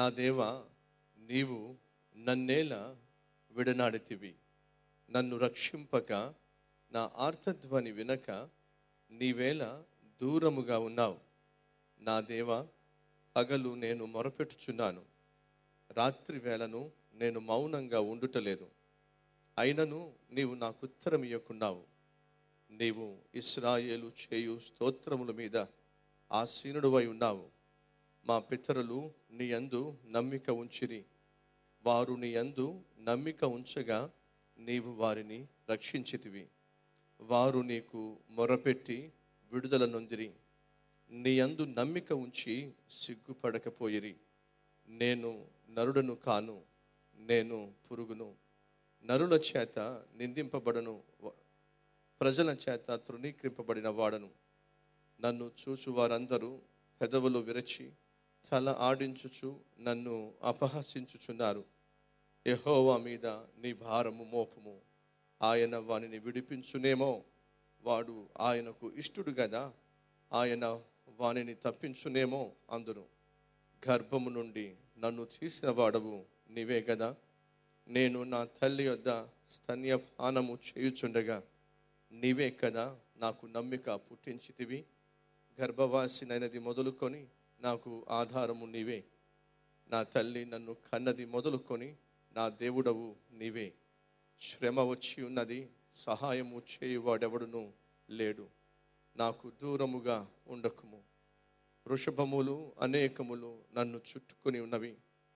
నా దేవ నీవు నన్నేల విడనాడితివి నన్ను రక్షింపక నా ఆర్తధ్వని వినక నీవేళ దూరముగా ఉన్నావు నా దేవ పగలు నేను మొరపెట్టుచున్నాను రాత్రి వేళను నేను మౌనంగా ఉండుటలేదు అయినను నీవు నాకు ఉత్తరం ఇవ్వకున్నావు నీవు ఇస్రాయేలు చేయు స్తోత్రముల మీద ఆసీనుడువై ఉన్నావు మా పితరులు నీ యందు నమ్మిక ఉంచిరి వారు నీ యందు నమ్మిక ఉంచగా నీవు వారిని రక్షించితివి వారు నీకు మొరపెట్టి విడుదల నొందిరి నీ యందు నమ్మిక ఉంచి సిగ్గుపడకపోయిరి నేను నరుడను కాను నేను పురుగును నరుల చేత నిందింపబడను వ- ప్రజల చేత తృణీకరింపబడిన వాడను నన్ను చూచు వారందరూ పెదవులు విరచి తల ఆడించుచు నన్ను అపహసించుచున్నారు యెహోవా మీద నీ భారము మోపము ఆయన వానిని విడిపించునేమో వాడు ఆయనకు ఇష్టుడు కదా ఆయన వానిని తప్పించునేమో అందును గర్భము నుండి నన్ను తీసిన వాడవు నీవే కదా నేను నా తల్లి యొద్ద స్తన్యపానము చేయుచుండగా నీవే కదా నాకు నమ్మిక పుట్టించితివి గర్భవాసినైనది మొదలుకొని నాకు ఆధారము నీవే నా తల్లి నన్ను కన్నది మొదలుకొని నా దేవుడవు నీవే శ్రమ వచ్చి ఉన్నది సహాయము చేయువాడెవడును లేడు నాకు దూరముగా ఉండకుము వృషభములు అనేకములు నన్ను చుట్టుకొని ఉన్నవి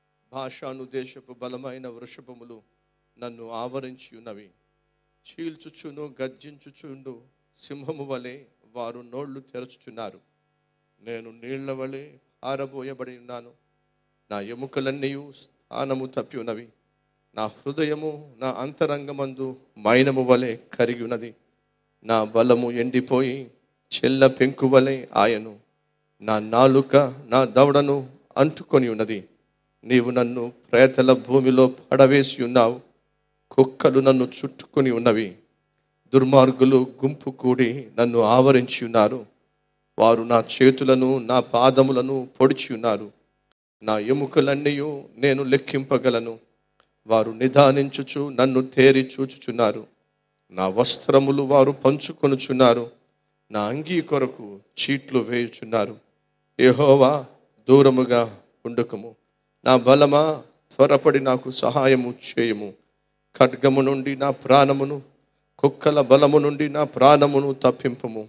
భాషాను దేశపు బలమైన వృషభములు నన్ను ఆవరించి ఉన్నవి చీల్చుచును గర్జించుచుండు సింహము వలె వారు నోళ్లు తెరచుచున్నారు నేను నీళ్ల వలె ఆరబోయబడి ఉన్నాను నా ఎముకలన్నీ స్థానము తప్పి ఉన్నవి నా హృదయము నా అంతరంగమందు మైనము వలె కరిగి ఉన్నది నా బలము ఎండిపోయి చెల్ల పెంకు వలె ఆయను నా నాలుక నా దవడను అంటుకొని ఉన్నది నీవు నన్ను ప్రేతల భూమిలో పడవేసి ఉన్నావు కుక్కలు నన్ను చుట్టుకొని ఉన్నవి దుర్మార్గులు గుంపు కూడి నన్ను ఆవరించి ఉన్నారు వారు నా చేతులను నా పాదములను పొడిచి ఉన్నారు నా ఎముకలన్నీ నేను లెక్కింపగలను వారు నిదానించుచు నన్ను తేరి చూచుచున్నారు నా వస్త్రములు వారు పంచుకొనుచున్నారు నా అంగీ కొరకు చీట్లు వేయుచున్నారు యెహోవా దూరముగా ఉండకము నా బలమా త్వరపడి నాకు సహాయము చేయము ఖడ్గము నుండి నా ప్రాణమును కుక్కల బలము నుండి నా ప్రాణమును తప్పింపము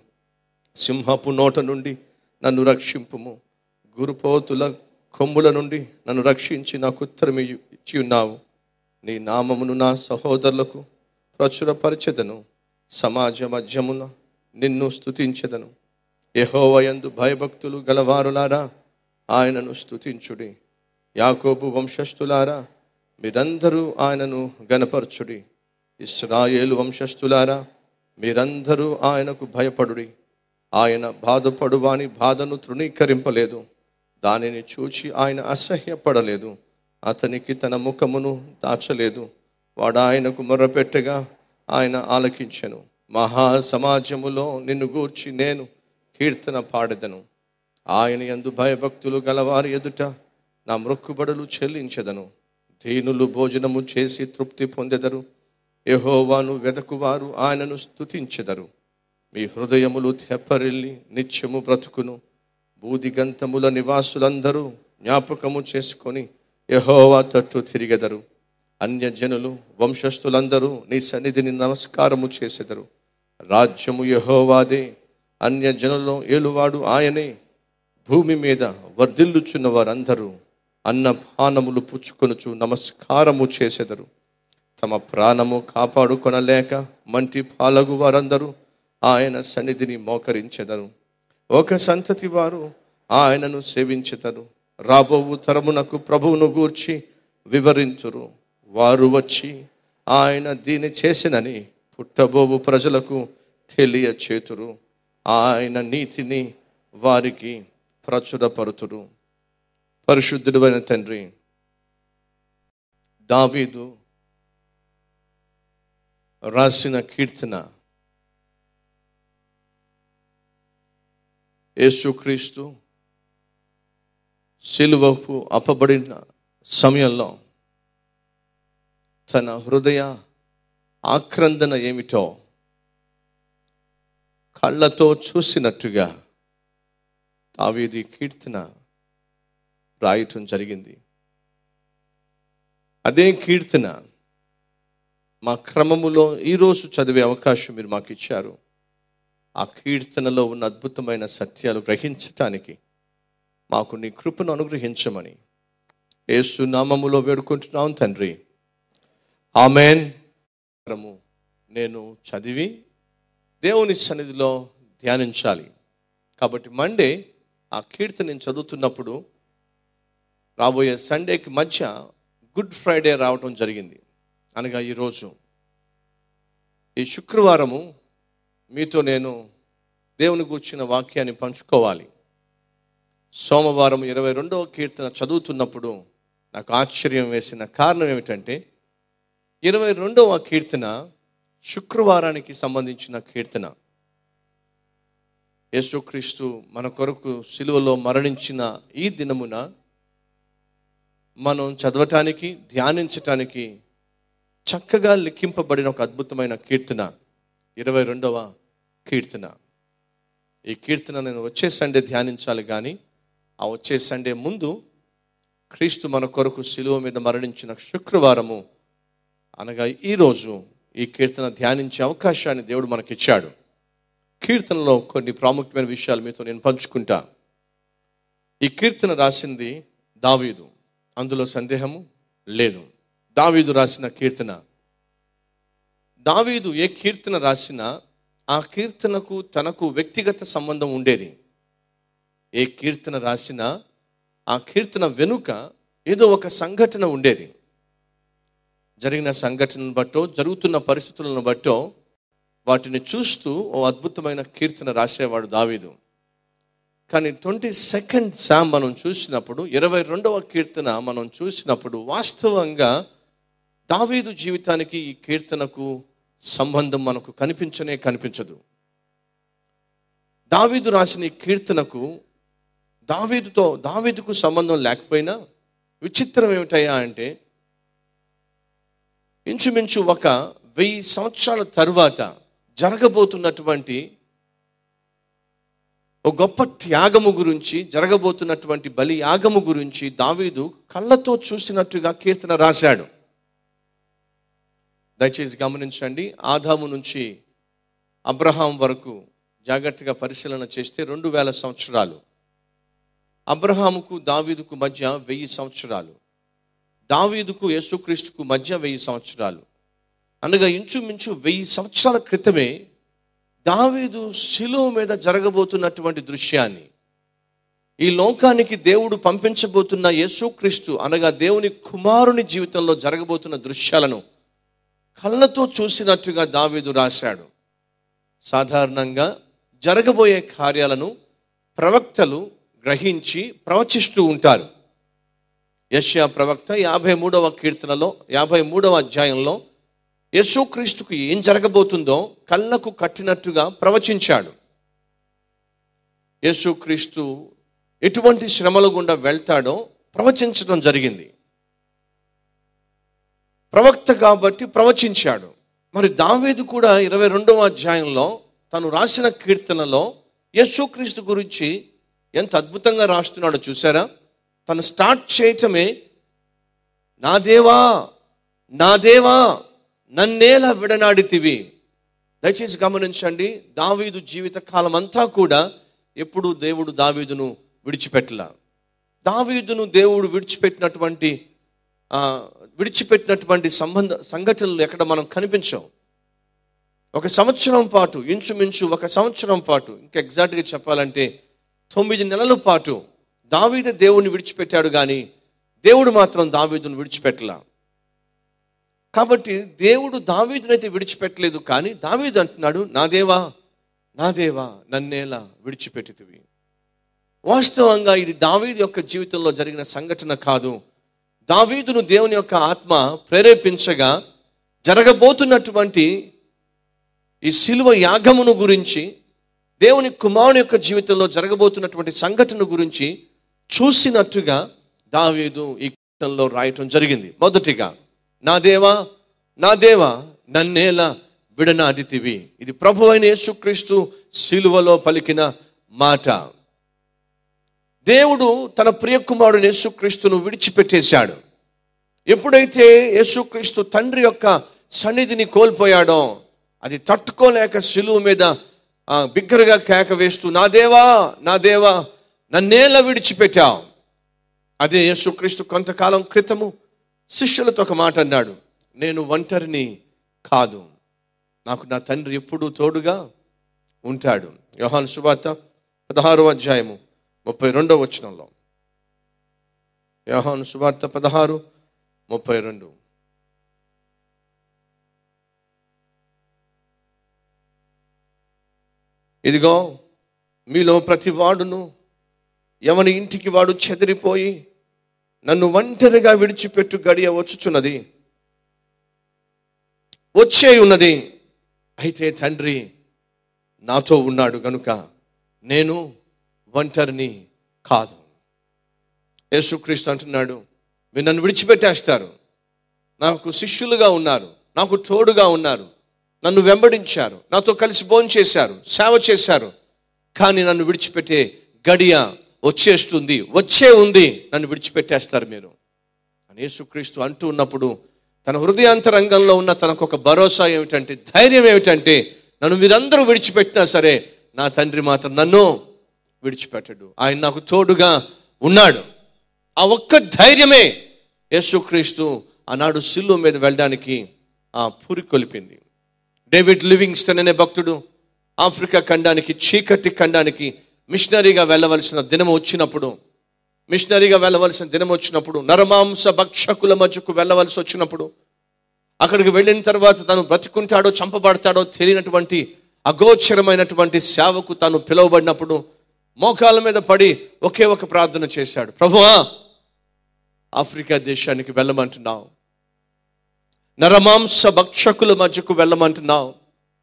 సింహపు నోట నుండి నన్ను రక్షింపుము గురుపోతుల కొమ్ముల నుండి నన్ను రక్షించి నాకు ఉత్తరం ఇచ్చి ఉన్నావు నీ నామమును నా సహోదరులకు ప్రచురపరచెదను సమాజ మధ్యమున నిన్ను స్తుతించెదను యెహోవయందు భయభక్తులు గలవారులారా ఆయనను స్తుతించుడి యాకోబు వంశస్థులారా మీరందరూ ఆయనను గనపరచుడి ఇస్రాయేలు వంశస్థులారా మీరందరూ ఆయనకు భయపడుడి ఆయన బాధపడు వాని బాధను తృణీకరింపలేదు దానిని చూచి ఆయన అసహ్యపడలేదు అతనికి తన ముఖమును దాచలేదు వాడు ఆయనకు మొర్రపెట్టగా ఆయన ఆలకించెను మహా సమాజములో నిన్ను గూర్చి నేను కీర్తన పాడెదను ఆయన యందు భయభక్తులు గలవారి ఎదుట నా మొక్కుబడులు చెల్లించెదను దీనులు భోజనము చేసి తృప్తి పొందెదరు యెహోవాను వెదకువారు ఆయనను స్తుతించెదరు మీ హృదయములు తెప్పరిల్లి నిత్యము బ్రతుకును బూదిగంతముల నివాసులందరూ జ్ఞాపకము చేసుకొని యెహోవా తట్టు తిరిగెదరు అన్యజనులు వంశస్థులందరూ నీ సన్నిధిని నమస్కారము చేసెదరు రాజ్యము యెహోవాదే అన్యజనుల్లో ఏలువాడు ఆయనే భూమి మీద వర్ధిల్లుచున్న వారందరూ అన్నపానములు పుచ్చుకొనుచు నమస్కారము చేసెదరు తమ ప్రాణము కాపాడుకొనలేక మంటి పాలగు వారందరూ ఆయన సన్నిధిని మోకరించెదరు ఒక సంతతి వారు ఆయనను సేవించెదరు రాబోవు తరమునకు ప్రభువును గూర్చి వివరించురు వారు వచ్చి ఆయన దీని చేసినని పుట్టబోవు ప్రజలకు తెలియచేతురు ఆయన నీతిని వారికి ప్రచురపరుతురు పరిశుద్ధుడు అయిన తండ్రి దావీదు రాసిన కీర్తన యేసుక్రీస్తు సిలువకు అప్పబడిన సమయంలో తన హృదయ ఆక్రందన ఏమిటో కళ్ళతో చూసినట్టుగా దావీది కీర్తన రాయటం జరిగింది అదే కీర్తన మా క్రమములో ఈరోజు చదివే అవకాశం మీరు మాకు ఇచ్చారు ఆ కీర్తనలో ఉన్న అద్భుతమైన సత్యాలు గ్రహించటానికి మాకు నీ కృపను అనుగ్రహించమని యేసు నామములో వేడుకుంటున్నాం తండ్రి ఆమెన్ నేను చదివి దేవుని సన్నిధిలో ధ్యానించాలి కాబట్టి మండే ఆ కీర్తన నేను చదువుతున్నప్పుడు రాబోయే సండేకి మధ్య గుడ్ ఫ్రైడే రావటం జరిగింది అనగా ఈరోజు ఈ శుక్రవారము మీతో నేను దేవుని కూర్చున్న వాక్యాన్ని పంచుకోవాలి సోమవారం ఇరవై రెండవ కీర్తన చదువుతున్నప్పుడు నాకు ఆశ్చర్యం వేసిన కారణం ఏమిటంటే ఇరవై రెండవ కీర్తన శుక్రవారానికి సంబంధించిన కీర్తన యేసుక్రీస్తు మన కొరకు సిలువలో మరణించిన ఈ దినమున మనం చదవటానికి ధ్యానించటానికి చక్కగా లిఖింపబడిన ఒక అద్భుతమైన కీర్తన ఇరవై రెండవ కీర్తన ఈ కీర్తన నేను వచ్చే సండే ధ్యానించాలి కానీ ఆ వచ్చే సండే ముందు క్రీస్తు మన కొరకు శిలువ మీద మరణించిన శుక్రవారము అనగా ఈరోజు ఈ కీర్తన ధ్యానించే అవకాశాన్ని దేవుడు మనకిచ్చాడు కీర్తనలో కొన్ని ప్రాముఖ్యమైన విషయాలు మీతో నేను పంచుకుంటా ఈ కీర్తన రాసింది దావీదు అందులో సందేహము లేదు దావీదు రాసిన కీర్తన దావీదు ఏ కీర్తన రాసినా ఆ కీర్తనకు తనకు వ్యక్తిగత సంబంధం ఉండేది ఏ కీర్తన రాసినా ఆ కీర్తన వెనుక ఏదో ఒక సంఘటన ఉండేది జరిగిన సంఘటనను బట్టో జరుగుతున్న పరిస్థితులను బట్టో వాటిని చూస్తూ ఓ అద్భుతమైన కీర్తన రాసేవాడు దావీదు కానీ ట్వంటీ సెకండ్ శామ్ మనం చూసినప్పుడు ఇరవై రెండవ కీర్తన మనం చూసినప్పుడు వాస్తవంగా దావీదు జీవితానికి ఈ కీర్తనకు సంబంధం మనకు కనిపించనే కనిపించదు దావీదు రాసిన ఈ కీర్తనకు దావీదుతో దావీదుకు సంబంధం లేకపోయినా విచిత్రం ఏమిటయ్యా అంటే ఇంచుమించు ఒక వెయ్యి సంవత్సరాల తరువాత జరగబోతున్నటువంటి ఒక గొప్ప త్యాగము గురించి జరగబోతున్నటువంటి బలి యాగము గురించి దావీదు కళ్ళతో చూసినట్టుగా కీర్తన రాశాడు దయచేసి గమనించండి ఆదాము నుంచి అబ్రహాం వరకు జాగ్రత్తగా పరిశీలన చేస్తే రెండు వేల సంవత్సరాలు అబ్రహాముకు దావీదుకు మధ్య వెయ్యి సంవత్సరాలు దావీదుకు యేసుక్రీస్తుకు మధ్య వెయ్యి సంవత్సరాలు అనగా ఇంచుమించు వెయ్యి సంవత్సరాల క్రితమే దావీదు శిలువ మీద జరగబోతున్నటువంటి దృశ్యాన్ని ఈ లోకానికి దేవుడు పంపించబోతున్న యేసుక్రీస్తు అనగా దేవుని కుమారుని జీవితంలో జరగబోతున్న దృశ్యాలను కళ్ళతో చూసినట్టుగా దావీదు రాశాడు సాధారణంగా జరగబోయే కార్యాలను ప్రవక్తలు గ్రహించి ప్రవచిస్తూ ఉంటారు యష్యా ప్రవక్త యాభై మూడవ కీర్తనలో యాభై మూడవ అధ్యాయంలో యేసుక్రీస్తుకు ఏం జరగబోతుందో కళ్ళకు కట్టినట్టుగా ప్రవచించాడు యేసుక్రీస్తు ఎటువంటి శ్రమల గుండా వెళ్తాడో ప్రవచించడం జరిగింది ప్రవక్త కాబట్టి ప్రవచించాడు మరి దావేదు కూడా ఇరవై రెండవ అధ్యాయంలో తను రాసిన కీర్తనలో యేసుక్రీస్తు గురించి ఎంత అద్భుతంగా రాస్తున్నాడో చూసారా తను స్టార్ట్ చేయటమే నా దేవా నా దేవా నన్నేలా విడనాడితివి దయచేసి గమనించండి దావీదు జీవిత కాలం అంతా కూడా ఎప్పుడు దేవుడు దావీదును విడిచిపెట్టలా దావీదును దేవుడు విడిచిపెట్టినటువంటి ఆ, విడిచిపెట్టినటువంటి సంబంధ సంఘటనలు ఎక్కడ మనం కనిపించవు ఒక సంవత్సరం పాటు ఇంచుమించు ఒక సంవత్సరం పాటు ఇంకా ఎగ్జాక్ట్గా చెప్పాలంటే తొమ్మిది నెలల పాటు దావీదు దేవుని విడిచిపెట్టాడు కానీ దేవుడు మాత్రం దావీదును విడిచిపెట్టలా కాబట్టి దేవుడు దావీదునైతే విడిచిపెట్టలేదు కానీ దావీదు అంటున్నాడు నా దేవా నా దేవా నన్నేలా విడిచిపెట్టితివి వాస్తవంగా ఇది దావీదు యొక్క జీవితంలో జరిగిన సంఘటన కాదు దావీదును దేవుని యొక్క ఆత్మ ప్రేరేపించగా జరగబోతున్నటువంటి ఈ శిలువ యాగమును గురించి దేవుని కుమారుని యొక్క జీవితంలో జరగబోతున్నటువంటి సంఘటన గురించి చూసినట్టుగా దావీదు ఈ కీర్తనలో రాయటం జరిగింది మొదటిగా నా దేవా నా దేవా నన్నేలా విడనాటితివి ఇది ప్రభు అయిన యేసుక్రీస్తు శిలువలో పలికిన మాట దేవుడు తన ప్రియకుమారుడు యేసుక్రీస్తును విడిచిపెట్టేశాడు ఎప్పుడైతే యేసుక్రీస్తు తండ్రి యొక్క సన్నిధిని కోల్పోయాడో అది తట్టుకోలేక శిలువ మీద ఆ, బిగ్గరగా కేక వేస్తూ నా దేవా నా దేవా నన్నేలా విడిచిపెట్టావు అదే యేసుక్రీస్తు కొంతకాలం క్రితము శిష్యులతో ఒక మాట అన్నాడు నేను ఒంటరిని కాదు నాకు నా తండ్రి ఎప్పుడూ తోడుగా ఉంటాడు యోహాను సువార్త పదహారో అధ్యాయము ముప్పై రెండో వచనంలో యోహాను సువార్త పదహారు ముప్పై రెండు ఇదిగో మీలో ప్రతి వాడును ఎవని ఇంటికి వాడు చెదిరిపోయి నన్ను ఒంటరిగా విడిచిపెట్టు గడియ వచ్చుచున్నది వచ్చే ఉన్నది అయితే తండ్రి నాతో ఉన్నాడు గనుక నేను ఒంటరిని కాదు యేసుక్రీస్తు అంటున్నాడు మీరు నన్ను విడిచిపెట్టేస్తారు నాకు శిష్యులుగా ఉన్నారు నాకు తోడుగా ఉన్నారు నన్ను వెంబడించారు నాతో కలిసి భోంచేశారు సేవ చేశారు కానీ నన్ను విడిచిపెట్టే గడియ వచ్చేస్తుంది వచ్చే ఉంది నన్ను విడిచిపెట్టేస్తారు మీరు అని యేసుక్రీస్తు అంటూ ఉన్నప్పుడు తన హృదయాంతరంగంలో ఉన్న తనకు ఒక భరోసా ఏమిటంటే ధైర్యం ఏమిటంటే నన్ను మీరందరూ విడిచిపెట్టినా సరే నా తండ్రి మాత్రం నన్ను విడిచిపెట్టడు ఆయన నాకు తోడుగా ఉన్నాడు ఆ ఒక్క ధైర్యమే యేసుక్రీస్తు ఆనాడు సిల్లు మీద వెళ్ళడానికి ఆ పురి కొలిపింది డేవిడ్ లివింగ్స్టన్ అనే భక్తుడు ఆఫ్రికా ఖండానికి చీకటి ఖండానికి మిషనరీగా వెళ్ళవలసిన దినం వచ్చినప్పుడు మిషనరీగా వెళ్ళవలసిన దినం వచ్చినప్పుడు నరమాంస భక్షకుల మధ్యకు వెళ్ళవలసి వచ్చినప్పుడు అక్కడికి వెళ్ళిన తర్వాత తను బ్రతుకుంటాడో చంపబడతాడో తెలియనటువంటి అగోచరమైనటువంటి సేవకు తాను పిలువబడినప్పుడు మోకాల మీద పడి ఒకే ఒక ప్రార్థన చేశాడు ప్రభువా ఆఫ్రికా దేశానికి వెళ్ళమంటున్నావు నరమాంస భక్షకుల మధ్యకు వెళ్ళమంటున్నావు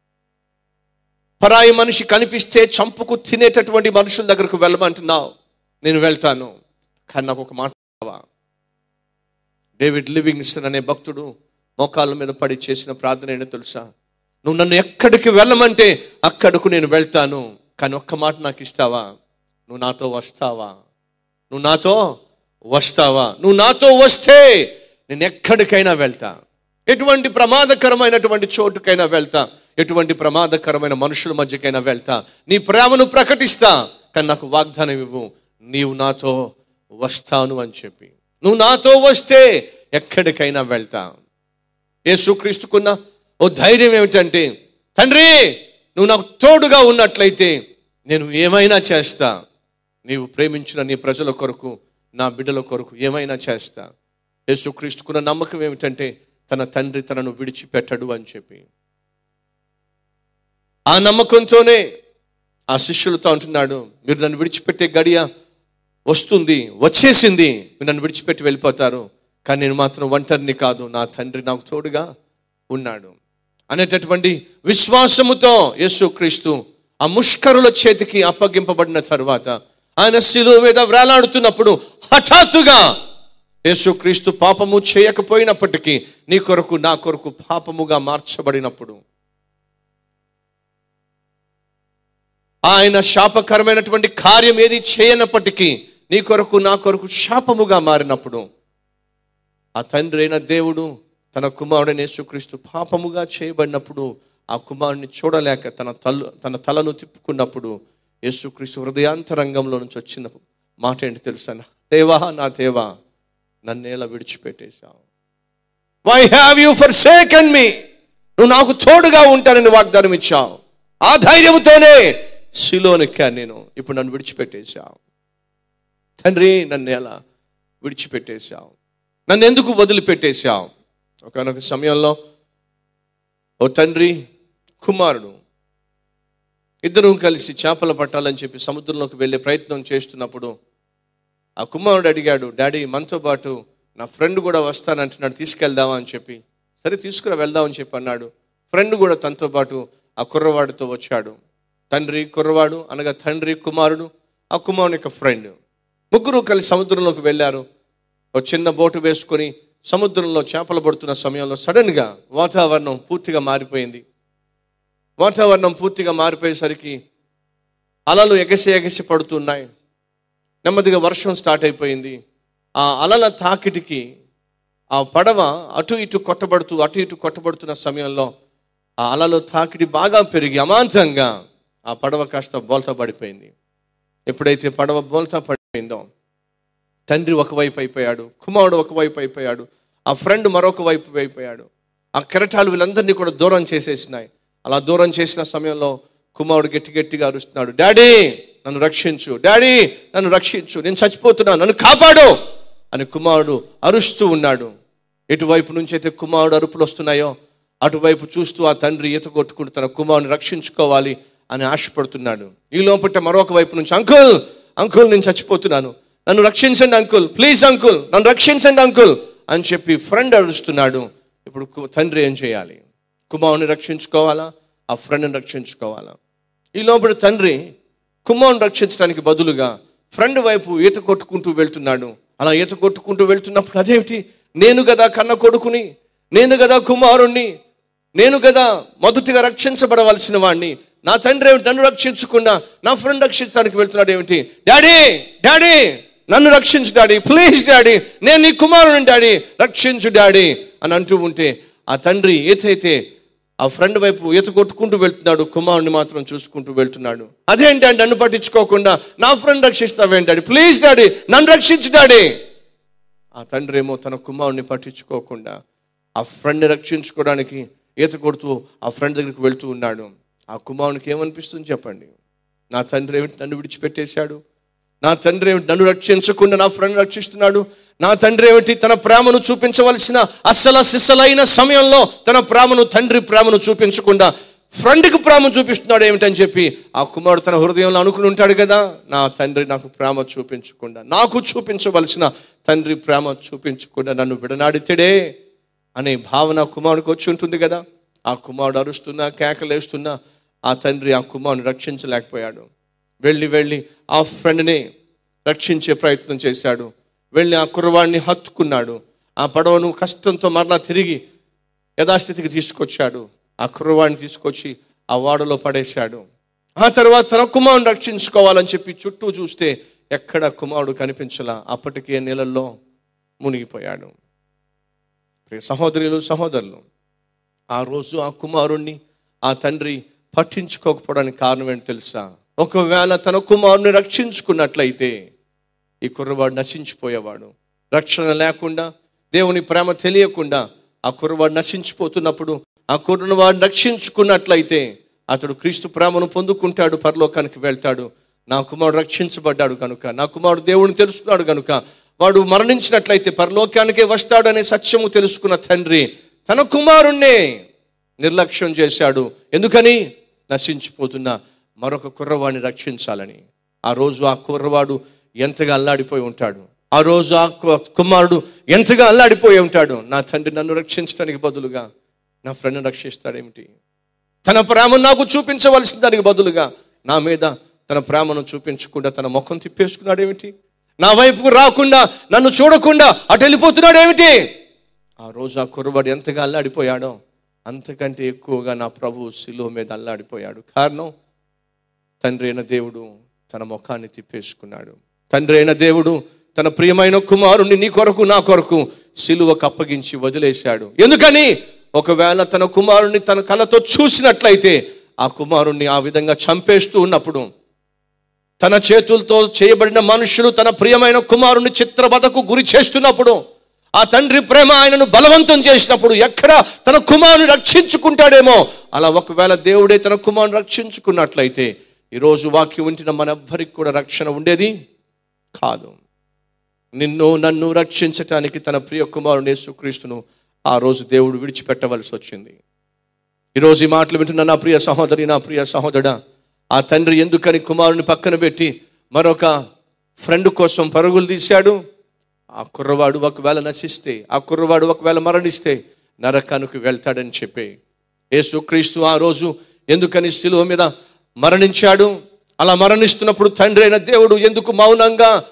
పరాయి మనిషి కనిపిస్తే చంపుకు తినేటటువంటి మనుషుల దగ్గరకు వెళ్ళమంటున్నావు నేను వెళ్తాను కానీ నాకు ఒక మాట కావా డేవిడ్ లివింగ్స్టన్ అనే భక్తుడు మోకాళ్ళ మీద పడి చేసిన ప్రార్థన ఏంటో తెలుసా నువ్వు నన్ను ఎక్కడికి వెళ్ళమంటే అక్కడకు నేను వెళ్తాను కానీ ఒక్క మాట నాకు ఇస్తావా నువ్వు నాతో వస్తావా నువ్వు నాతో వస్తావా నువ్వు నాతో వస్తే నేను ఎక్కడికైనా వెళ్తా ఎటువంటి ప్రమాదకరమైనటువంటి చోటుకైనా వెళ్తా ఎటువంటి ప్రమాదకరమైన మనుషుల మధ్యకైనా వెళ్తా నీ ప్రేమను ప్రకటిస్తా కానీ నాకు వాగ్దానం ఇవ్వు నీవు నాతో వస్తాను అని చెప్పి నువ్వు నాతో వస్తే ఎక్కడికైనా వెళ్తా యేసుక్రీస్తుకున్న ఓ ధైర్యం ఏమిటంటే తండ్రి నువ్వు నాకు తోడుగా ఉన్నట్లయితే నేను ఏమైనా చేస్తా నీవు ప్రేమించిన నీ ప్రజల కొరకు నా బిడ్డల కొరకు ఏమైనా చేస్తా యేసుక్రీస్తుకున్న నమ్మకం ఏమిటంటే తన తండ్రి తనను విడిచిపెట్టడు అని చెప్పి ఆ నమ్మకంతోనే ఆ శిష్యులతో అంటున్నాడు మీరు నన్ను విడిచిపెట్టే గడియ వస్తుంది వచ్చేసింది మీరు నన్ను విడిచిపెట్టి వెళ్ళిపోతారు కానీ నేను మాత్రం ఒంటరిని కాదు నా తండ్రి నాకు తోడుగా ఉన్నాడు అనేటటువంటి విశ్వాసముతో యేసుక్రీస్తు ఆ ముష్కరుల చేతికి అప్పగింపబడిన తర్వాత ఆయన శిలువ మీద వేలాడుతున్నప్పుడు హఠాత్తుగా యేసుక్రీస్తు పాపము చేయకపోయినప్పటికీ నీ కొరకు నా కొరకు పాపముగా మార్చబడినప్పుడు ఆయన శాపకరమైనటువంటి కార్యం ఏది చేయనప్పటికీ నీ కొరకు నా కొరకు శాపముగా మారినప్పుడు ఆ తండ్రి అయిన దేవుడు తన కుమారుడైన యేసుక్రీస్తు పాపముగా చేయబడినప్పుడు ఆ కుమారుని చూడలేక తన తల తన తలను తిప్పుకున్నప్పుడు యేసుక్రీస్తు హృదయాంతరంగంలో నుంచి వచ్చిన మాట ఏంటి తెలుసా దేవా నా దేవా నన్నేలా విడిచిపెట్టేశావు why have you forsaken me నువ్వు నాకు తోడుగా ఉంటానని వాగ్దానం ఇచ్చావు ఆ ధైర్యంతోనే శిలోనెక్కాను నేను ఇప్పుడు నన్ను విడిచిపెట్టేశావు తండ్రి నన్ను ఎలా విడిచిపెట్టేశావు నన్ను ఎందుకు వదిలిపెట్టేశావు ఒకనొక సమయంలో ఓ తండ్రి కుమారుడు ఇద్దరు కలిసి చేపలు పట్టాలని చెప్పి సముద్రంలోకి వెళ్ళే ప్రయత్నం చేస్తున్నప్పుడు ఆ కుమారుడు అడిగాడు డాడీ మనతో పాటు నా ఫ్రెండ్ కూడా వస్తానంటున్నాడు తీసుకెళ్దామా అని చెప్పి సరే తీసుకురా వెళ్దామని చెప్పి అన్నాడు ఫ్రెండ్ కూడా తనతో పాటు ఆ కుర్రవాడితో వచ్చాడు తండ్రి కుర్రవాడు అనగా తండ్రి కుమారుడు ఆ కుమారుని యొక్క ఫ్రెండ్ ముగ్గురు కలిసి సముద్రంలోకి వెళ్ళారు ఒక చిన్న బోటు వేసుకొని సముద్రంలో చేపలు పడుతున్న సమయంలో సడన్గా వాతావరణం పూర్తిగా మారిపోయింది వాతావరణం పూర్తిగా మారిపోయేసరికి అలలు ఎగసి ఎగసి పడుతున్నాయి నెమ్మదిగా వర్షం స్టార్ట్ అయిపోయింది ఆ అలల తాకిటికి ఆ పడవ అటు ఇటు కొట్టబడుతూ అటు ఇటు కొట్టబడుతున్న సమయంలో ఆ అలలు తాకిడి బాగా పెరిగి అమాంతంగా ఆ పడవ కాస్త బోల్తా పడిపోయింది ఎప్పుడైతే పడవ బోల్తా పడిపోయిందో తండ్రి ఒకవైపు అయిపోయాడు కుమారుడు ఒకవైపు అయిపోయాడు ఆ ఫ్రెండ్ మరొక వైపు అయిపోయాడు ఆ కెరటాలు వీళ్ళందరినీ కూడా దూరం చేసేసినాయి అలా దూరం చేసిన సమయంలో కుమారుడు గట్టి గట్టిగా అరుస్తున్నాడు డాడీ నన్ను రక్షించు డాడీ నన్ను రక్షించు నేను చచ్చిపోతున్నాను నన్ను కాపాడు అని కుమారుడు అరుస్తూ ఉన్నాడు ఎటువైపు నుంచి అయితే కుమారుడు అరుపులు వస్తున్నాయో అటువైపు చూస్తూ ఆ తండ్రి ఈత కొట్టుకుంటూ తన కుమారుని రక్షించుకోవాలి అని ఆశపడుతున్నాడు ఈ లోపల మరొక వైపు నుంచి అంకుల్ అంకుల్ నేను చచ్చిపోతున్నాను నన్ను రక్షించండి అంకుల్ ప్లీజ్ అంకుల్ నన్ను రక్షించండి అంకుల్ అని చెప్పి ఫ్రెండ్ అరుస్తున్నాడు ఇప్పుడు కు- తండ్రి ఏం చేయాలి కుమారుని రక్షించుకోవాలా ఆ ఫ్రెండ్ని రక్షించుకోవాలా ఈ లోపల తండ్రి కుమారుని రక్షించడానికి బదులుగా ఫ్రెండ్ వైపు ఈత కొట్టుకుంటూ వెళ్తున్నాడు అలా ఈత కొట్టుకుంటూ వెళ్తున్నప్పుడు అదేమిటి నేను కదా కన్న కొడుకుని నేను కదా కుమారుణ్ణి నేను కదా మొదటిగా రక్షించబడవలసిన వాడిని నా తండ్రి ఏమిటి నన్ను రక్షించకుండా నా ఫ్రెండ్ రక్షించడానికి వెళ్తున్నాడు ఏమిటి డాడీ డాడీ నన్ను రక్షించు డాడీ ప్లీజ్ డాడీ నేను నీ కుమారుని డాడీ రక్షించు డాడీ అని అంటూ ఉంటే ఆ తండ్రి ఏతైతే ఆ ఫ్రెండ్ వైపు ఈత కొట్టుకుంటూ వెళ్తున్నాడు కుమారుని మాత్రం చూసుకుంటూ వెళ్తున్నాడు అదేంటి డాడీ నన్ను పట్టించుకోకుండా నా ఫ్రెండ్ రక్షిస్తావేంటి డాడీ ప్లీజ్ డాడీ నన్ను రక్షించు డాడీ ఆ తండ్రి ఏమో తన కుమారుని పట్టించుకోకుండా ఆ ఫ్రెండ్ని రక్షించుకోవడానికి ఈత కొడుతూ ఆ ఫ్రెండ్ దగ్గరికి వెళ్తూ ఉన్నాడు ఆ కుమారునికి ఏమనిపిస్తుంది చెప్పండి నా తండ్రి ఏమిటి నన్ను విడిచిపెట్టేశాడు నా తండ్రి ఏమిటి నన్ను రక్షించకుండా నా ఫ్రెండ్ రక్షిస్తున్నాడు నా తండ్రి ఏమిటి తన ప్రేమను చూపించవలసిన అస్సల సిస్సలైన సమయంలో తన ప్రేమను తండ్రి ప్రేమను చూపించకుండా ఫ్రెండ్కి ప్రేమ చూపిస్తున్నాడు ఏమిటని చెప్పి ఆ కుమారుడు తన హృదయంలో అనుకుని ఉంటాడు కదా నా తండ్రి నాకు ప్రేమ చూపించకుండా నాకు చూపించవలసిన తండ్రి ప్రేమ చూపించకుండా నన్ను విడనాడితేడే అనే భావన ఆ కుమారుడికి వచ్చి ఉంటుంది కదా ఆ కుమారుడు అరుస్తున్నా కేకలేస్తున్నా ఆ తండ్రి ఆ కుమారుని రక్షించలేకపోయాడు వెళ్ళి వెళ్ళి ఆ ఫ్రెండ్ని రక్షించే ప్రయత్నం చేశాడు వెళ్ళి ఆ కుర్రవాడిని హత్తుకున్నాడు ఆ పడవను కష్టంతో మరలా తిరిగి యథాస్థితికి తీసుకొచ్చాడు ఆ కుర్రవాడిని తీసుకొచ్చి ఆ వాడలో పడేశాడు ఆ తర్వాత తన కుమారుని రక్షించుకోవాలని చెప్పి చుట్టూ చూస్తే ఎక్కడ కుమారుడు కనిపించలా అప్పటికే నీళ్ళల్లో మునిగిపోయాడు ప్రియ సహోదరులు సహోదరులు ఆ రోజు ఆ కుమారుణ్ణి ఆ తండ్రి పట్టించుకోకపోవడానికి కారణం ఏంటి తెలుసా ఒకవేళ తన కుమారుని రక్షించుకున్నట్లయితే ఈ కుర్రవాడు నశించిపోయేవాడు రక్షణ లేకుండా దేవుని ప్రేమ తెలియకుండా ఆ కుర్రవాడు నశించిపోతున్నప్పుడు ఆ కుర్రవాడు రక్షించుకున్నట్లయితే అతడు క్రీస్తు ప్రేమను పొందుకుంటాడు పరలోకానికి వెళ్తాడు నా కుమారుడు రక్షించబడ్డాడు కనుక నా కుమారుడు దేవుని తెలుసుకున్నాడు కనుక వాడు మరణించినట్లయితే పరలోకానికే వస్తాడనే సత్యము తెలుసుకున్న తండ్రి తన కుమారుణ్ణే నిర్లక్ష్యం చేశాడు ఎందుకని నశించిపోతున్న మరొక కుర్రవాడిని రక్షించాలని ఆ రోజు ఆ కుర్రవాడు ఎంతగా అల్లాడిపోయి ఉంటాడు ఆ రోజు ఆ కు- కుమారుడు ఎంతగా అల్లాడిపోయి ఉంటాడు నా తండ్రి నన్ను రక్షించడానికి బదులుగా నా ఫ్రెండ్ని రక్షిస్తాడేమిటి తన ప్రేమను నాకు చూపించవలసిన దానికి బదులుగా నా మీద తన ప్రేమను చూపించకుండా తన ముఖం తిప్పేసుకున్నాడు ఏమిటి నా వైపుకు రాకుండా నన్ను చూడకుండా అటు వెళ్ళిపోతున్నాడు ఏమిటి ఆ రోజు ఆ కుర్రవాడు ఎంతగా అల్లాడిపోయాడో అంతకంటే ఎక్కువగా నా ప్రభు శిలువ మీద అల్లాడిపోయాడు కారణం తండ్రి అయిన దేవుడు తన ముఖాన్ని తిప్పేసుకున్నాడు తండ్రి అయిన దేవుడు తన ప్రియమైన కుమారుణ్ణి నీ కొరకు నా కొరకు సిలువకు అప్పగించి వదిలేశాడు ఎందుకని ఒకవేళ తన కుమారుణ్ణి తన కళ్ళతో చూసినట్లయితే ఆ కుమారుణ్ణి ఆ విధంగా చంపేస్తూ ఉన్నప్పుడు తన చేతులతో చేయబడిన మనుషులు తన ప్రియమైన కుమారుని చిత్రబదకు గురి చేస్తున్నప్పుడు ఆ తండ్రి ప్రేమ ఆయనను బలవంతం చేసినప్పుడు ఎక్కడ తన కుమారుని రక్షించుకుంటాడేమో అలా ఒకవేళ దేవుడే తన కుమారుని రక్షించుకున్నట్లయితే ఈరోజు వాక్యం వింటున్న మనెవ్వరికి కూడా రక్షణ ఉండేది కాదు నిన్ను నన్ను రక్షించటానికి తన ప్రియ కుమారుని యేసుక్రీస్తును ఆ రోజు దేవుడు విడిచిపెట్టవలసి వచ్చింది ఈరోజు ఈ మాటలు వింటున్న నా ప్రియ సహోదరి నా ప్రియ సహోదరుడా ఆ తండ్రి ఎందుకని కుమారుని పక్కన పెట్టి మరొక ఫ్రెండ్ కోసం పరుగులు తీశాడు ఆ కుర్రవాడు ఒకవేళ నశిస్తే ఆ కుర్రవాడు ఒకవేళ మరణిస్తే నరకానికి వెళ్తాడని చెప్పి యేసుక్రీస్తు ఆ రోజు ఎందుకని శిలువ మీద మరణించాడు అలా మరణిస్తున్నప్పుడు తండ్రి అయిన దేవుడు ఎందుకు మౌనంగా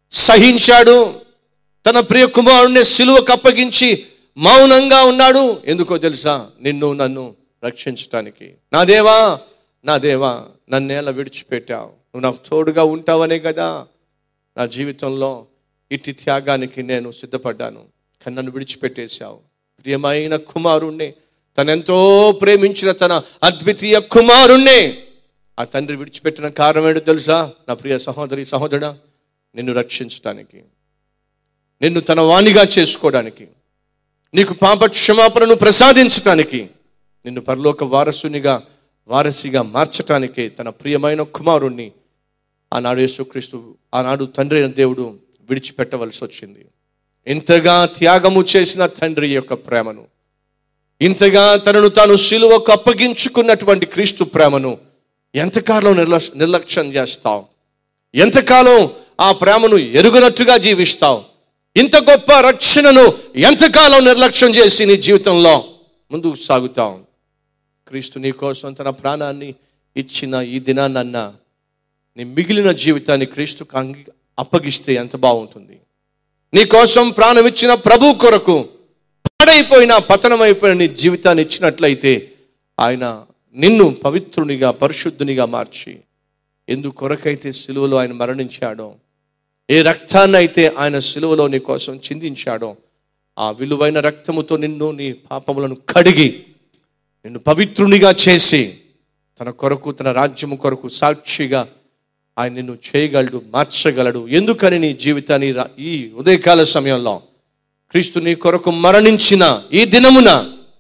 సహించాడు తన ప్రియ కుమారుణ్ణి సిలువకు అప్పగించి మౌనంగా ఉన్నాడు ఎందుకో తెలుసా నిన్ను నన్ను రక్షించటానికి నా దేవా నా దేవా నన్నేలా విడిచిపెట్టావు నువ్వు నాకు తోడుగా ఉంటావనే కదా నా జీవితంలో ఇట్టి త్యాగానికి నేను సిద్ధపడ్డాను కానీ నన్ను విడిచిపెట్టేశావు ప్రియమైన కుమారుణ్ణి తనెంతో ప్రేమించిన తన అద్వితీయ కుమారుణ్ణి ఆ తండ్రి విడిచిపెట్టిన కారణం ఏంటో తెలుసా నా ప్రియ సహోదరి సహోదరుడా నిన్ను రక్షించటానికి నిన్ను తన వాణిగా చేసుకోవడానికి నీకు పాప క్షమాపణను ప్రసాదించటానికి నిన్ను పరలోక వారసునిగా వారసిగా మార్చటానికే తన ప్రియమైన కుమారుణ్ణి ఆనాడు యేసుక్రీస్తు ఆనాడు తండ్రి అయిన దేవుడు విడిచిపెట్టవలసి వచ్చింది ఇంతగా త్యాగము చేసిన తండ్రి యొక్క ప్రేమను ఇంతగా తనను తాను సిలువకు అప్పగించుకున్నటువంటి క్రీస్తు ప్రేమను ఎంతకాలం నిర్లక్ష నిర్లక్ష్యం చేస్తావు ఎంతకాలం ఆ ప్రేమను ఎరుగునట్టుగా జీవిస్తావు ఇంత గొప్ప రక్షణను ఎంతకాలం నిర్లక్ష్యం చేసి నీ జీవితంలో ముందుకు సాగుతావు క్రీస్తు నీ కోసం తన ప్రాణాన్ని ఇచ్చిన ఈ దినాన్నన్నా నీ మిగిలిన జీవితాన్ని క్రీస్తుకు అంగి అప్పగిస్తే ఎంత బాగుంటుంది నీ కోసం ప్రాణం ఇచ్చిన ప్రభు కొరకు పాడైపోయిన పతనమైపోయిన నీ జీవితాన్ని ఇచ్చినట్లయితే ఆయన నిన్ను పవిత్రునిగా పరిశుద్ధునిగా మార్చి ఎందు కొరకైతే సిలువలో ఆయన మరణించాడో ఏ రక్తాన్ని అయితే ఆయన సిలువలో నీ కోసం చిందించాడో ఆ విలువైన రక్తముతో నిన్ను నీ పాపములను కడిగి నిన్ను పవిత్రునిగా చేసి తన కొరకు తన రాజ్యము కొరకు సాక్షిగా ఆయన నిన్ను చేయగలడు మార్చగలడు ఎందుకని నీ జీవితాన్ని రా- ఈ ఉదయకాల సమయంలో క్రీస్తు నీ కొరకు మరణించిన ఈ దినమున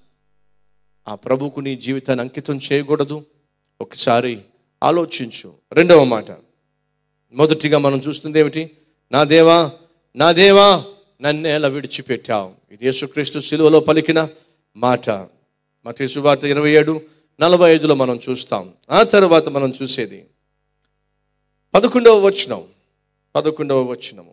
ఆ ప్రభుకు నీ జీవితాన్ని అంకితం చేయకూడదు ఒకసారి ఆలోచించు రెండవ మాట మొదటిగా మనం చూస్తుంది ఏమిటి నా దేవా నా దేవా నన్నేలా విడిచిపెట్టావు ఇది యేసుక్రీస్తు శిలువలో పలికిన మాట మత సువార్త ఇరవై ఏడు నలభై ఐదులో మనం చూస్తాం ఆ తర్వాత మనం చూసేది పదకొండవ వచనం పదకొండవ వచనము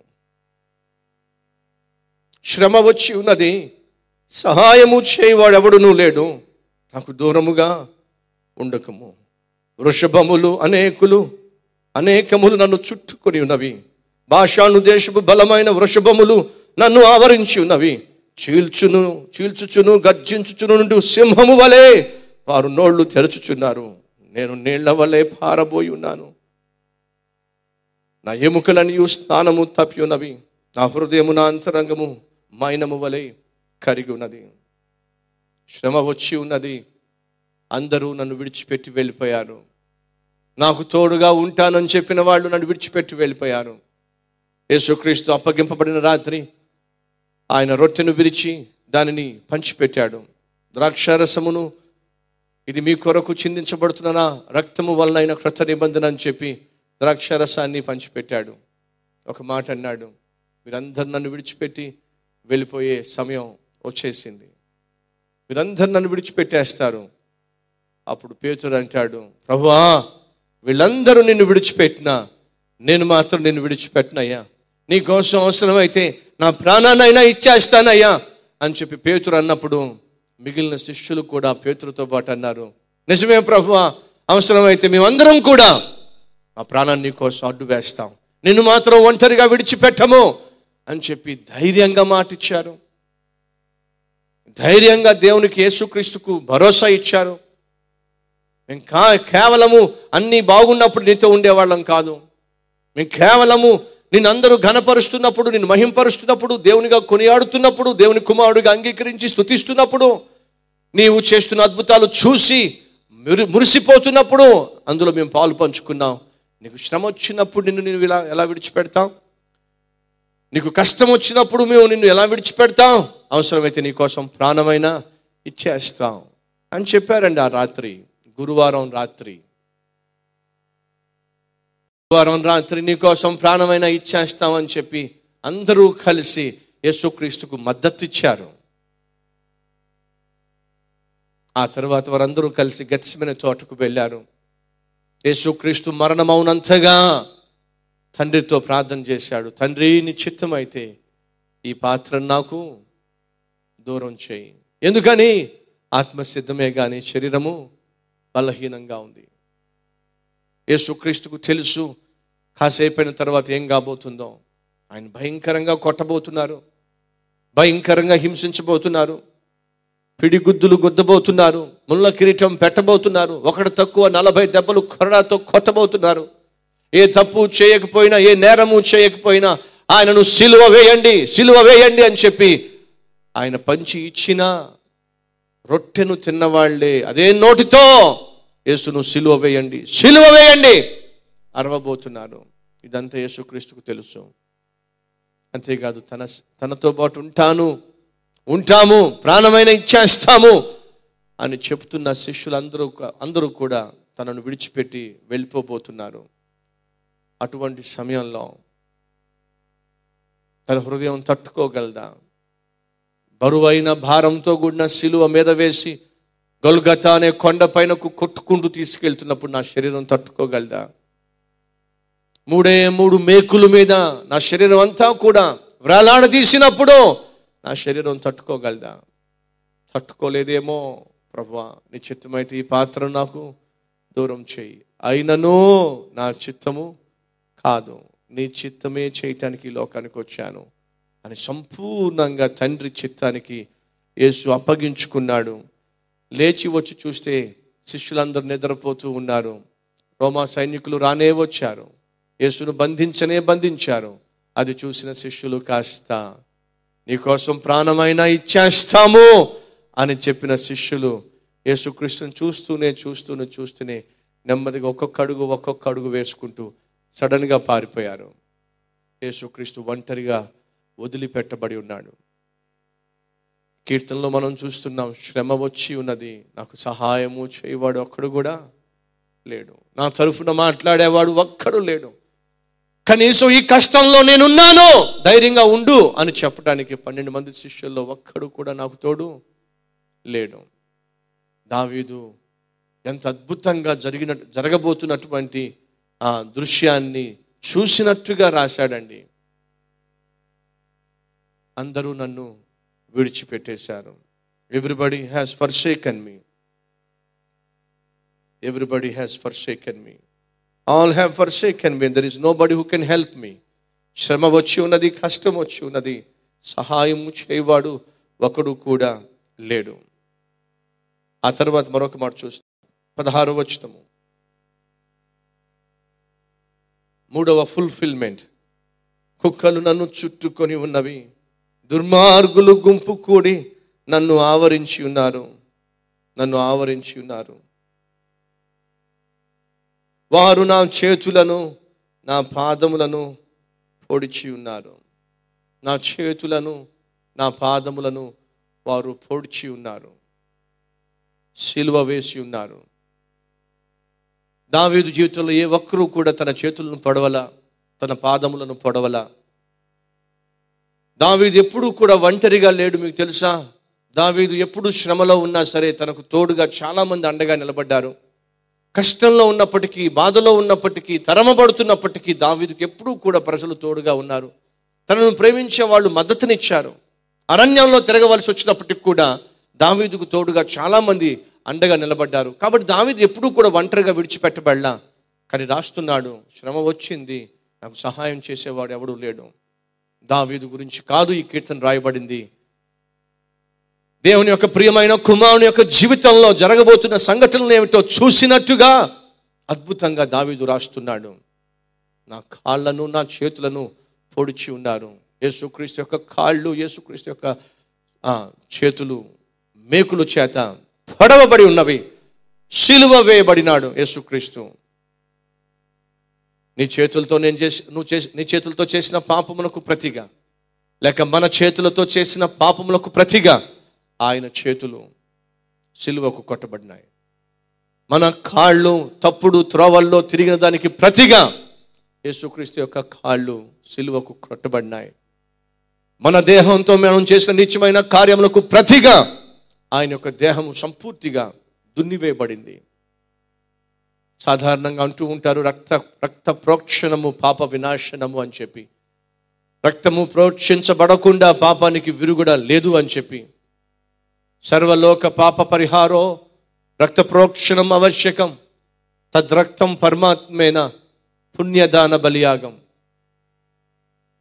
శ్రమ వచ్చి ఉన్నది సహాయము చేయవాడెవడునూ లేడు నాకు దూరముగా ఉండకము వృషభములు అనేకులు అనేకములు నన్ను చుట్టుకొని ఉన్నవి భాషాను దేశపు బలమైన వృషభములు నన్ను ఆవరించి ఉన్నవి చీల్చును చీల్చుచును గర్జించుచును నుండి సింహము వలె వారు నోళ్లు తెరచుచున్నారు నేను నీళ్ల వలె పారబోయి ఉన్నాను నా ఎముకలనియు స్నానము తప్పి ఉన్నవి నా హృదయము నా అంతరంగము మైనము వలె కరిగి ఉన్నది శ్రమ వచ్చి ఉన్నది అందరూ నన్ను విడిచిపెట్టి వెళ్ళిపోయారు నాకు తోడుగా ఉంటానని చెప్పిన వాళ్ళు నన్ను విడిచిపెట్టి వెళ్ళిపోయారు యేసుక్రీస్తు అప్పగింపబడిన రాత్రి ఆయన రొట్టెను విరిచి దానిని పంచిపెట్టాడు ద్రాక్షారసమును ఇది మీ కొరకు చిందించబడుతున్న నా రక్తము వలన క్రొత్త నిబంధన అని చెప్పి ద్రాక్షారసాన్ని పంచిపెట్టాడు ఒక మాట అన్నాడు మీరందరు నన్ను విడిచిపెట్టి వెళ్ళిపోయే సమయం వచ్చేసింది మీరందరు నన్ను విడిచిపెట్టేస్తారు అప్పుడు పేతురు అంటాడు ప్రభువా వీళ్ళందరూ నిన్ను విడిచిపెట్టినా నేను మాత్రం నిన్ను విడిచిపెట్టినయ్యా నీ కోసం అవసరమైతే నా ప్రాణాన్నైనా ఇచ్చేస్తానయ్యా అని చెప్పి పేతురు అన్నప్పుడు మిగిలిన శిష్యులు కూడా పేతురుతో పాటు అన్నారు నిజమే ప్రభువా అవసరమైతే మేమందరం కూడా మా ప్రాణాన్ని నీ కోసం అడ్డు వేస్తాం నిన్ను మాత్రం ఒంటరిగా విడిచిపెట్టము అని చెప్పి ధైర్యంగా మాటిచ్చారు ధైర్యంగా దేవునికి యేసుక్రీస్తుకు భరోసా ఇచ్చారు మేము కా కేవలము అన్నీ బాగున్నప్పుడు నీతో ఉండేవాళ్ళం కాదు మేము కేవలము నిన్ను అందరూ ఘనపరుస్తున్నప్పుడు నిన్ను మహింపరుస్తున్నప్పుడు దేవునిగా కొనియాడుతున్నప్పుడు దేవుని కుమారుడిగా అంగీకరించి స్తుతిస్తున్నప్పుడు నీవు చేస్తున్న అద్భుతాలు చూసి మురి మురిసిపోతున్నప్పుడు అందులో మేము పాలు పంచుకున్నాం నీకు శ్రమ వచ్చినప్పుడు నిన్ను నేను ఇలా ఎలా విడిచిపెడతాం నీకు కష్టం వచ్చినప్పుడు మేము నిన్ను ఎలా విడిచిపెడతాం అవసరమైతే నీ కోసం ప్రాణమైనా ఇచ్చేస్తాం అని చెప్పారండి ఆ రాత్రి గురువారం రాత్రి గురువారం రాత్రి నీ కోసం ప్రాణమైనా ఇచ్చేస్తామని చెప్పి అందరూ కలిసి యేసుక్రీస్తుకు మద్దతు ఇచ్చారు ఆ తర్వాత వారందరూ కలిసి గతిసిమైన తోటకు వెళ్ళారు యేసుక్రీస్తు మరణమవునంతగా తండ్రితో ప్రార్థన చేశాడు తండ్రి నీ చిత్తమైతే ఈ పాత్ర నాకు దూరం చేయి ఎందుకని ఆత్మసిద్ధమే కానీ శరీరము బలహీనంగా ఉంది యేసుక్రీస్తుకు తెలుసు కాసేపైన తర్వాత ఏం కాబోతుందో ఆయన భయంకరంగా కొట్టబోతున్నారు భయంకరంగా హింసించబోతున్నారు పిడిగుద్దులు గుద్దబోతున్నారు ముళ్ళ కిరీటం పెట్టబోతున్నారు ఒకటి తక్కువ నలభై దెబ్బలు కొరడాతో కొట్టబోతున్నారు ఏ తప్పు చేయకపోయినా ఏ నేరము చేయకపోయినా ఆయనను సిలువ వేయండి సిలువ వేయండి అని చెప్పి ఆయన పంచి ఇచ్చిన రొట్టెను తిన్నవాళ్లే అదే నోటితో యేసును సిలువ వేయండి సిలువ వేయండి అరవబోతున్నారు ఇదంతా యేసుక్రీస్తుకు తెలుసు అంతేకాదు తన తనతో పాటు ఉంటాను ఉంటాము ప్రాణమైన ఇచ్చేస్తాము అని చెప్తున్న శిష్యులందరూ అందరూ కూడా తనను విడిచిపెట్టి వెళ్ళిపోబోతున్నారు అటువంటి సమయంలో తన హృదయం తట్టుకోగలదా బరువైన భారంతో కూడిన శిలువ మీద వేసి గొల్గత అనే కొండ పైనకు కొట్టుకుంటూ తీసుకెళ్తున్నప్పుడు నా శరీరం తట్టుకోగలదా మూడే మూడు మేకుల మీద నా శరీరం అంతా కూడా వ్రేలాడదీసినప్పుడు నా శరీరం తట్టుకోగలదా తట్టుకోలేదేమో ప్రభా నీ చిత్తమైతే ఈ పాత్ర నాకు దూరం చేయి అయినను నా చిత్తము కాదు నీ చిత్తమే చేయటానికి ఈ లోకానికి వచ్చాను అని సంపూర్ణంగా తండ్రి చిత్తానికి యేసు అప్పగించుకున్నాడు లేచి వచ్చి చూస్తే శిష్యులందరూ నిద్రపోతూ ఉన్నారు రోమా సైనికులు రానే వచ్చారు యేసును బంధించనే బంధించారు అది చూసిన శిష్యులు కాస్త నీకోసం ప్రాణమైనా ఇచ్చేస్తాము అని చెప్పిన శిష్యులు యేసుకృష్ణుని చూస్తూనే చూస్తూనే చూస్తూనే నెమ్మదిగా ఒక్కొక్క అడుగు ఒక్కొక్క అడుగు వేసుకుంటూ సడన్గా పారిపోయారు యేసుక్రీస్తు ఒంటరిగా వదిలిపెట్టబడి ఉన్నాడు కీర్తనలో మనం చూస్తున్నాం శ్రమ వచ్చి ఉన్నది నాకు సహాయము చేయవాడు ఒక్కడు కూడా లేడు నా తరఫున మాట్లాడేవాడు ఒక్కడు లేడు కనీసం ఈ కష్టంలో నేనున్నాను ధైర్యంగా ఉండు అని చెప్పడానికి పన్నెండు మంది శిష్యుల్లో ఒక్కడు కూడా నాకు తోడు లేడు దావీదు ఎంత అద్భుతంగా జరిగిన జరగబోతున్నటువంటి ఆ దృశ్యాన్ని చూసినట్టుగా రాశాడండి అందరూ నన్ను విడిచిపెట్టేశారు everybody has forsaken me everybody has forsaken me all have forsaken me there is nobody who can help me శ్రమ వచ్చి ఉన్నది కష్టం వచ్చి ఉన్నది సహాయం చేయవాడు ఒకడు కూడా లేడు ఆ తర్వాత మరొక మాట చూస్తాం పదహారు వచనము మూడవ ఫుల్ఫిల్మెంట్ కుక్కలు నన్ను చుట్టుకొని ఉన్నవి దుర్మార్గులు గుంపు కూడి నన్ను ఆవరించి ఉన్నారు నన్ను ఆవరించి ఉన్నారు వారు నా చేతులను నా పాదములను పొడిచి ఉన్నారు నా చేతులను నా పాదములను వారు పొడిచి ఉన్నారు సిలువ వేసి ఉన్నారు దావీదు జీవితంలో ఏ ఒక్కరూ కూడా తన చేతులను పొడవల తన పాదములను పొడవల దావీదు ఎప్పుడూ కూడా ఒంటరిగా లేడు మీకు తెలుసా దావీదు ఎప్పుడు శ్రమలో ఉన్నా సరే తనకు తోడుగా చాలామంది అండగా నిలబడ్డారు కష్టంలో ఉన్నప్పటికీ బాధలో ఉన్నప్పటికీ తరమబడుతున్నప్పటికీ దావీదుకి ఎప్పుడూ కూడా ప్రజలు తోడుగా ఉన్నారు తనను ప్రేమించే వాళ్ళు మద్దతునిచ్చారు అరణ్యంలో తిరగవలసి వచ్చినప్పటికి కూడా దావీదుకు తోడుగా చాలామంది అండగా నిలబడ్డారు కాబట్టి దావీదు ఎప్పుడూ కూడా ఒంటరిగా విడిచిపెట్టబడలా కానీ రాస్తున్నాడు శ్రమ వచ్చింది నాకు సహాయం చేసేవాడు ఎవడూ లేడు దావీదు గురించి కాదు ఈ కీర్తన రాయబడింది దేవుని యొక్క ప్రియమైన కుమారుని యొక్క జీవితంలో జరగబోతున్న సంఘటనలు ఏమిటో చూసినట్టుగా అద్భుతంగా దావీదు రాస్తున్నాడు నా కాళ్ళను నా చేతులను పొడిచి ఉన్నారు యేసుక్రీస్తు యొక్క కాళ్ళు యేసుక్రీస్తు యొక్క ఆ, చేతులు మేకులు చేత పొడవబడి ఉన్నవి సిలువ వేయబడినాడు యేసుక్రీస్తు నీ చేతులతో నేను చేసి నువ్వు చేసి నీ చేతులతో చేసిన పాపములకు ప్రతిగా లేక మన చేతులతో చేసిన పాపములకు ప్రతిగా ఆయన చేతులు సిలువకు కొట్టబడినాయి మన కాళ్ళు తప్పుడు త్రోవల్లో తిరిగిన దానికి ప్రతిగా యేసుక్రీస్తు యొక్క కాళ్ళు సిలువకు కొట్టబడినాయి మన దేహంతో మనం చేసిన నిత్యమైన కార్యములకు ప్రతిగా ఆయన యొక్క దేహము సంపూర్తిగా దున్నివేయబడింది సాధారణంగా అంటూ ఉంటారు రక్త రక్త ప్రోక్షణము పాప వినాశనము అని చెప్పి రక్తము ప్రోక్షించబడకుండా పాపానికి విరుగుడ లేదు అని చెప్పి సర్వలోక పాప పరిహారో రక్త ప్రోక్షణం ఆవశ్యకం తద్రక్తం పరమాత్మేన పుణ్యదాన బలియాగం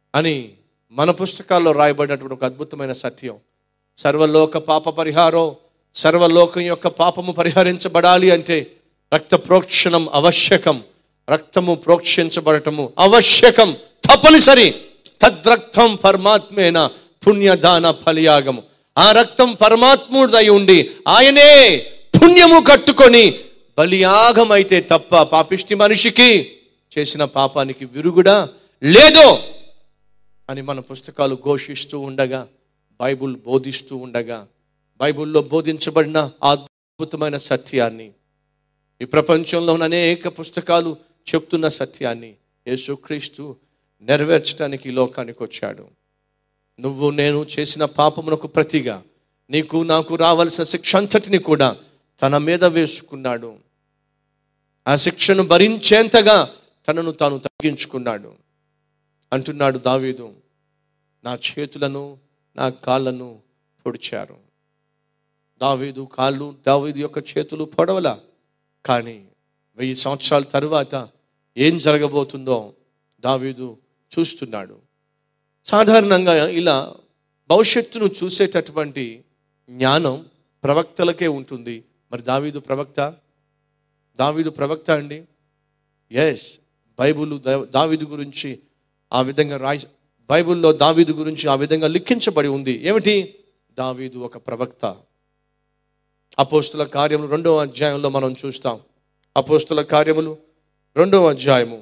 అని మన పుస్తకాల్లో రాయబడినటువంటి ఒక అద్భుతమైన సత్యం సర్వలోక పాప పరిహారో సర్వలోకం యొక్క పాపము పరిహరించబడాలి అంటే రక్త ప్రోక్షణం ఆవశ్యకం రక్తము ప్రోక్షించబడటము ఆవశ్యకం తప్పనిసరి తద్రక్తం పరమాత్మేన పుణ్యదాన ఫలియాగము ఆ రక్తం పరమాత్ముడై ఉండి ఆయనే పుణ్యము కట్టుకొని బలియాగమైతే తప్ప పాపిష్టి మనిషికి చేసిన పాపానికి విరుగుడా లేదో అని మన పుస్తకాలు ఘోషిస్తూ ఉండగా బైబుల్ బోధిస్తూ ఉండగా బైబిల్లో బోధించబడిన ఆ అద్భుతమైన సత్యాన్ని ఈ ప్రపంచంలో ఉన్న అనేక పుస్తకాలు చెప్తున్న సత్యాన్ని యేసుక్రీస్తు నెరవేర్చడానికి ఈ లోకానికి వచ్చాడు నువ్వు నేను చేసిన పాపమునకు ప్రతిగా నీకు నాకు రావలసిన శిక్ష అంతటిని కూడా తన మీద వేసుకున్నాడు ఆ శిక్షను భరించేంతగా తనను తాను తగ్గించుకున్నాడు అంటున్నాడు దావీదు నా చేతులను నా కాళ్ళను పొడిచారు దావీదు కాళ్ళు దావీదు యొక్క చేతులు పొడవల కానీ వెయ్యి సంవత్సరాల తరువాత ఏం జరగబోతుందో దావీదు చూస్తున్నాడు సాధారణంగా ఇలా భవిష్యత్తును చూసేటటువంటి జ్ఞానం ప్రవక్తలకే ఉంటుంది మరి దావీదు ప్రవక్త దావీదు ప్రవక్త అండి ఎస్ బైబుల్ దావీదు గురించి ఆ విధంగా రాయి బైబిల్లో దావీదు గురించి ఆ విధంగా లిఖించబడి ఉంది ఏమిటి దావీదు ఒక ప్రవక్త అపోస్తుల కార్యములు రెండవ అధ్యాయంలో మనం చూస్తాం అపోస్తుల కార్యములు రెండవ అధ్యాయము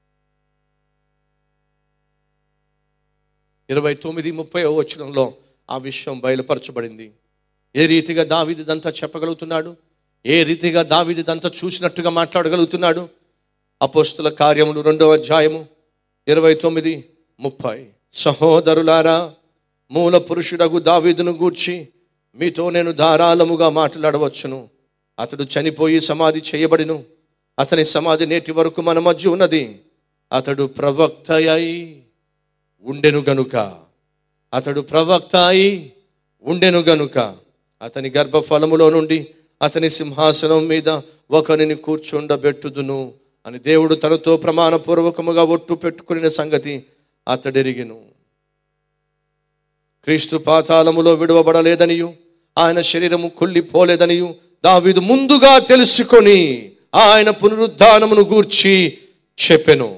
ఇరవై తొమ్మిది ముప్పై వచనంలో ఆ విషయం బయలుపరచబడింది ఏ రీతిగా దావీదిదంతా చెప్పగలుగుతున్నాడు ఏ రీతిగా దావీదిదంతా చూసినట్టుగా మాట్లాడగలుగుతున్నాడు అపోస్తుల కార్యములు రెండవ అధ్యాయము ఇరవై తొమ్మిది ముప్పై సహోదరులారా మూల పురుషుడగు దావీదును గూర్చి మీతో నేను ధారాళముగా మాట్లాడవచ్చును అతడు చనిపోయి సమాధి చేయబడిను అతని సమాధి నేటి వరకు మన మధ్య ఉన్నది అతడు ప్రవక్త అయి ఉండెను గనుక అతడు ప్రవక్త అయి ఉండెను గనుక అతని గర్భఫలములో నుండి అతని సింహాసనం మీద ఒకరిని కూర్చుండబెట్టుదును అని దేవుడు తనతో ప్రమాణపూర్వకముగా ఒట్టు పెట్టుకునే సంగతి అతడెరిగెను క్రీస్తు పాతాళములో విడవబడలేదనియు ఆయన శరీరము కుళ్ళిపోలేదనియు దావీదు ముందుగా తెలుసుకొని ఆయన పునరుద్ధానమును గూర్చి చెప్పెను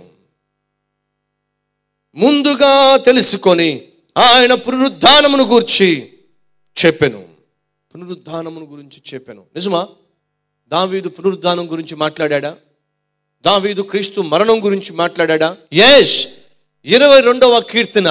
ముందుగా తెలుసుకొని ఆయన పునరుద్ధానమును గూర్చి చెప్పెను పునరుద్ధానమును గురించి చెప్పాను నిజమా దావీదు పునరుద్ధానం గురించి మాట్లాడా దావీదు క్రీస్తు మరణం గురించి మాట్లాడా ఎస్ ఇరవై రెండవ కీర్తన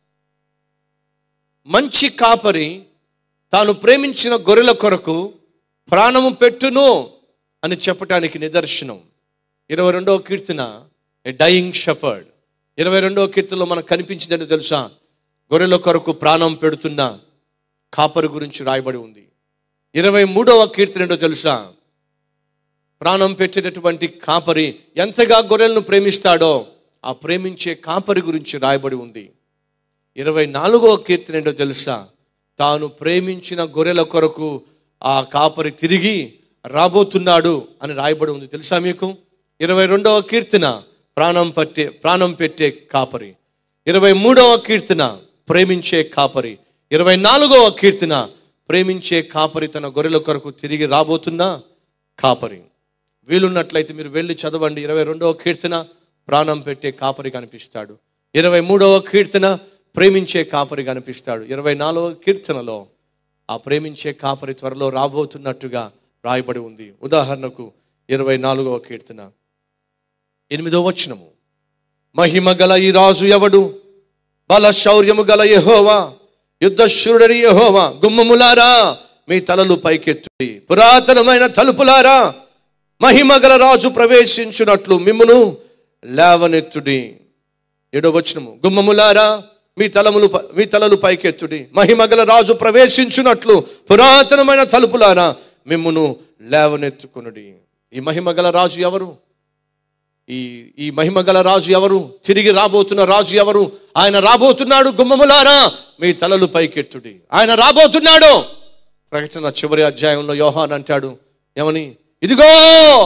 మంచి కాపరి తాను ప్రేమించిన గొర్రెల కొరకు ప్రాణము పెట్టును అని చెప్పటానికి నిదర్శనం ఇరవై రెండవ కీర్తన ఏ డయింగ్ షపర్డ్ ఇరవై రెండవ కీర్తనలో మనకు కనిపించిందని తెలుసా గొర్రెల కొరకు ప్రాణం పెడుతున్న కాపరి గురించి రాయబడి ఉంది ఇరవై మూడవ కీర్తన ఏంటో తెలుసా ప్రాణం పెట్టేటటువంటి కాపరి ఎంతగా గొర్రెలను ప్రేమిస్తాడో ఆ ప్రేమించే కాపరి గురించి రాయబడి ఉంది ఇరవై నాలుగవ కీర్తన ఏంటో తెలుసా తాను ప్రేమించిన గొర్రెల కొరకు ఆ కాపరి తిరిగి రాబోతున్నాడు అని రాయబడి ఉంది తెలుసా మీకు ఇరవై రెండవ కీర్తన ప్రాణం పట్టే ప్రాణం పెట్టే కాపరి ఇరవై మూడవ కీర్తన ప్రేమించే కాపరి ఇరవై నాలుగవ కీర్తన ప్రేమించే కాపరి తన గొర్రెల కొరకు తిరిగి రాబోతున్న కాపరి వీలున్నట్లయితే మీరు వెళ్ళి చదవండి ఇరవై రెండవ కీర్తన ప్రాణం పెట్టే కాపరి కనిపిస్తాడు ఇరవై మూడవ కీర్తన ప్రేమించే కాపరి కనిపిస్తాడు ఇరవై నాలుగవ కీర్తనలో ఆ ప్రేమించే కాపరి త్వరలో రాబోతున్నట్టుగా రాయబడి ఉంది ఉదాహరణకు ఇరవై నాలుగవ కీర్తన ఎనిమిదవ వచనము మహిమ గల ఈ రాజు ఎవడు బల శౌర్యము గల యెహోవా యుద్ధశూరుడరి యెహోవా గుమ్మములారా మీ తలలు పైకెత్తుడి పురాతనమైన తలుపులారా మహిమ గల రాజు ప్రవేశించున్నట్లు మిమ్మును లేవనెత్తుడి ఏడో వచనము గుమ్మములారా మీ తలములు ప- మీ తలలు పైకెత్తుడి మహిమగల రాజు ప్రవేశించున్నట్లు పురాతనమైన తలుపులారా మిమ్మును లేవనెత్తుకునుడి ఈ మహిమగల రాజు ఎవరు ఈ ఈ మహిమగల రాజు ఎవరు తిరిగి రాబోతున్న రాజు ఎవరు ఆయన రాబోతున్నాడు గుమ్మములారా మీ తలలు పైకెత్తుడి ఆయన రాబోతున్నాడు ప్రకటన చివరి అధ్యాయంలో యోహాన్ అంటాడు ఏమని ఇదిగో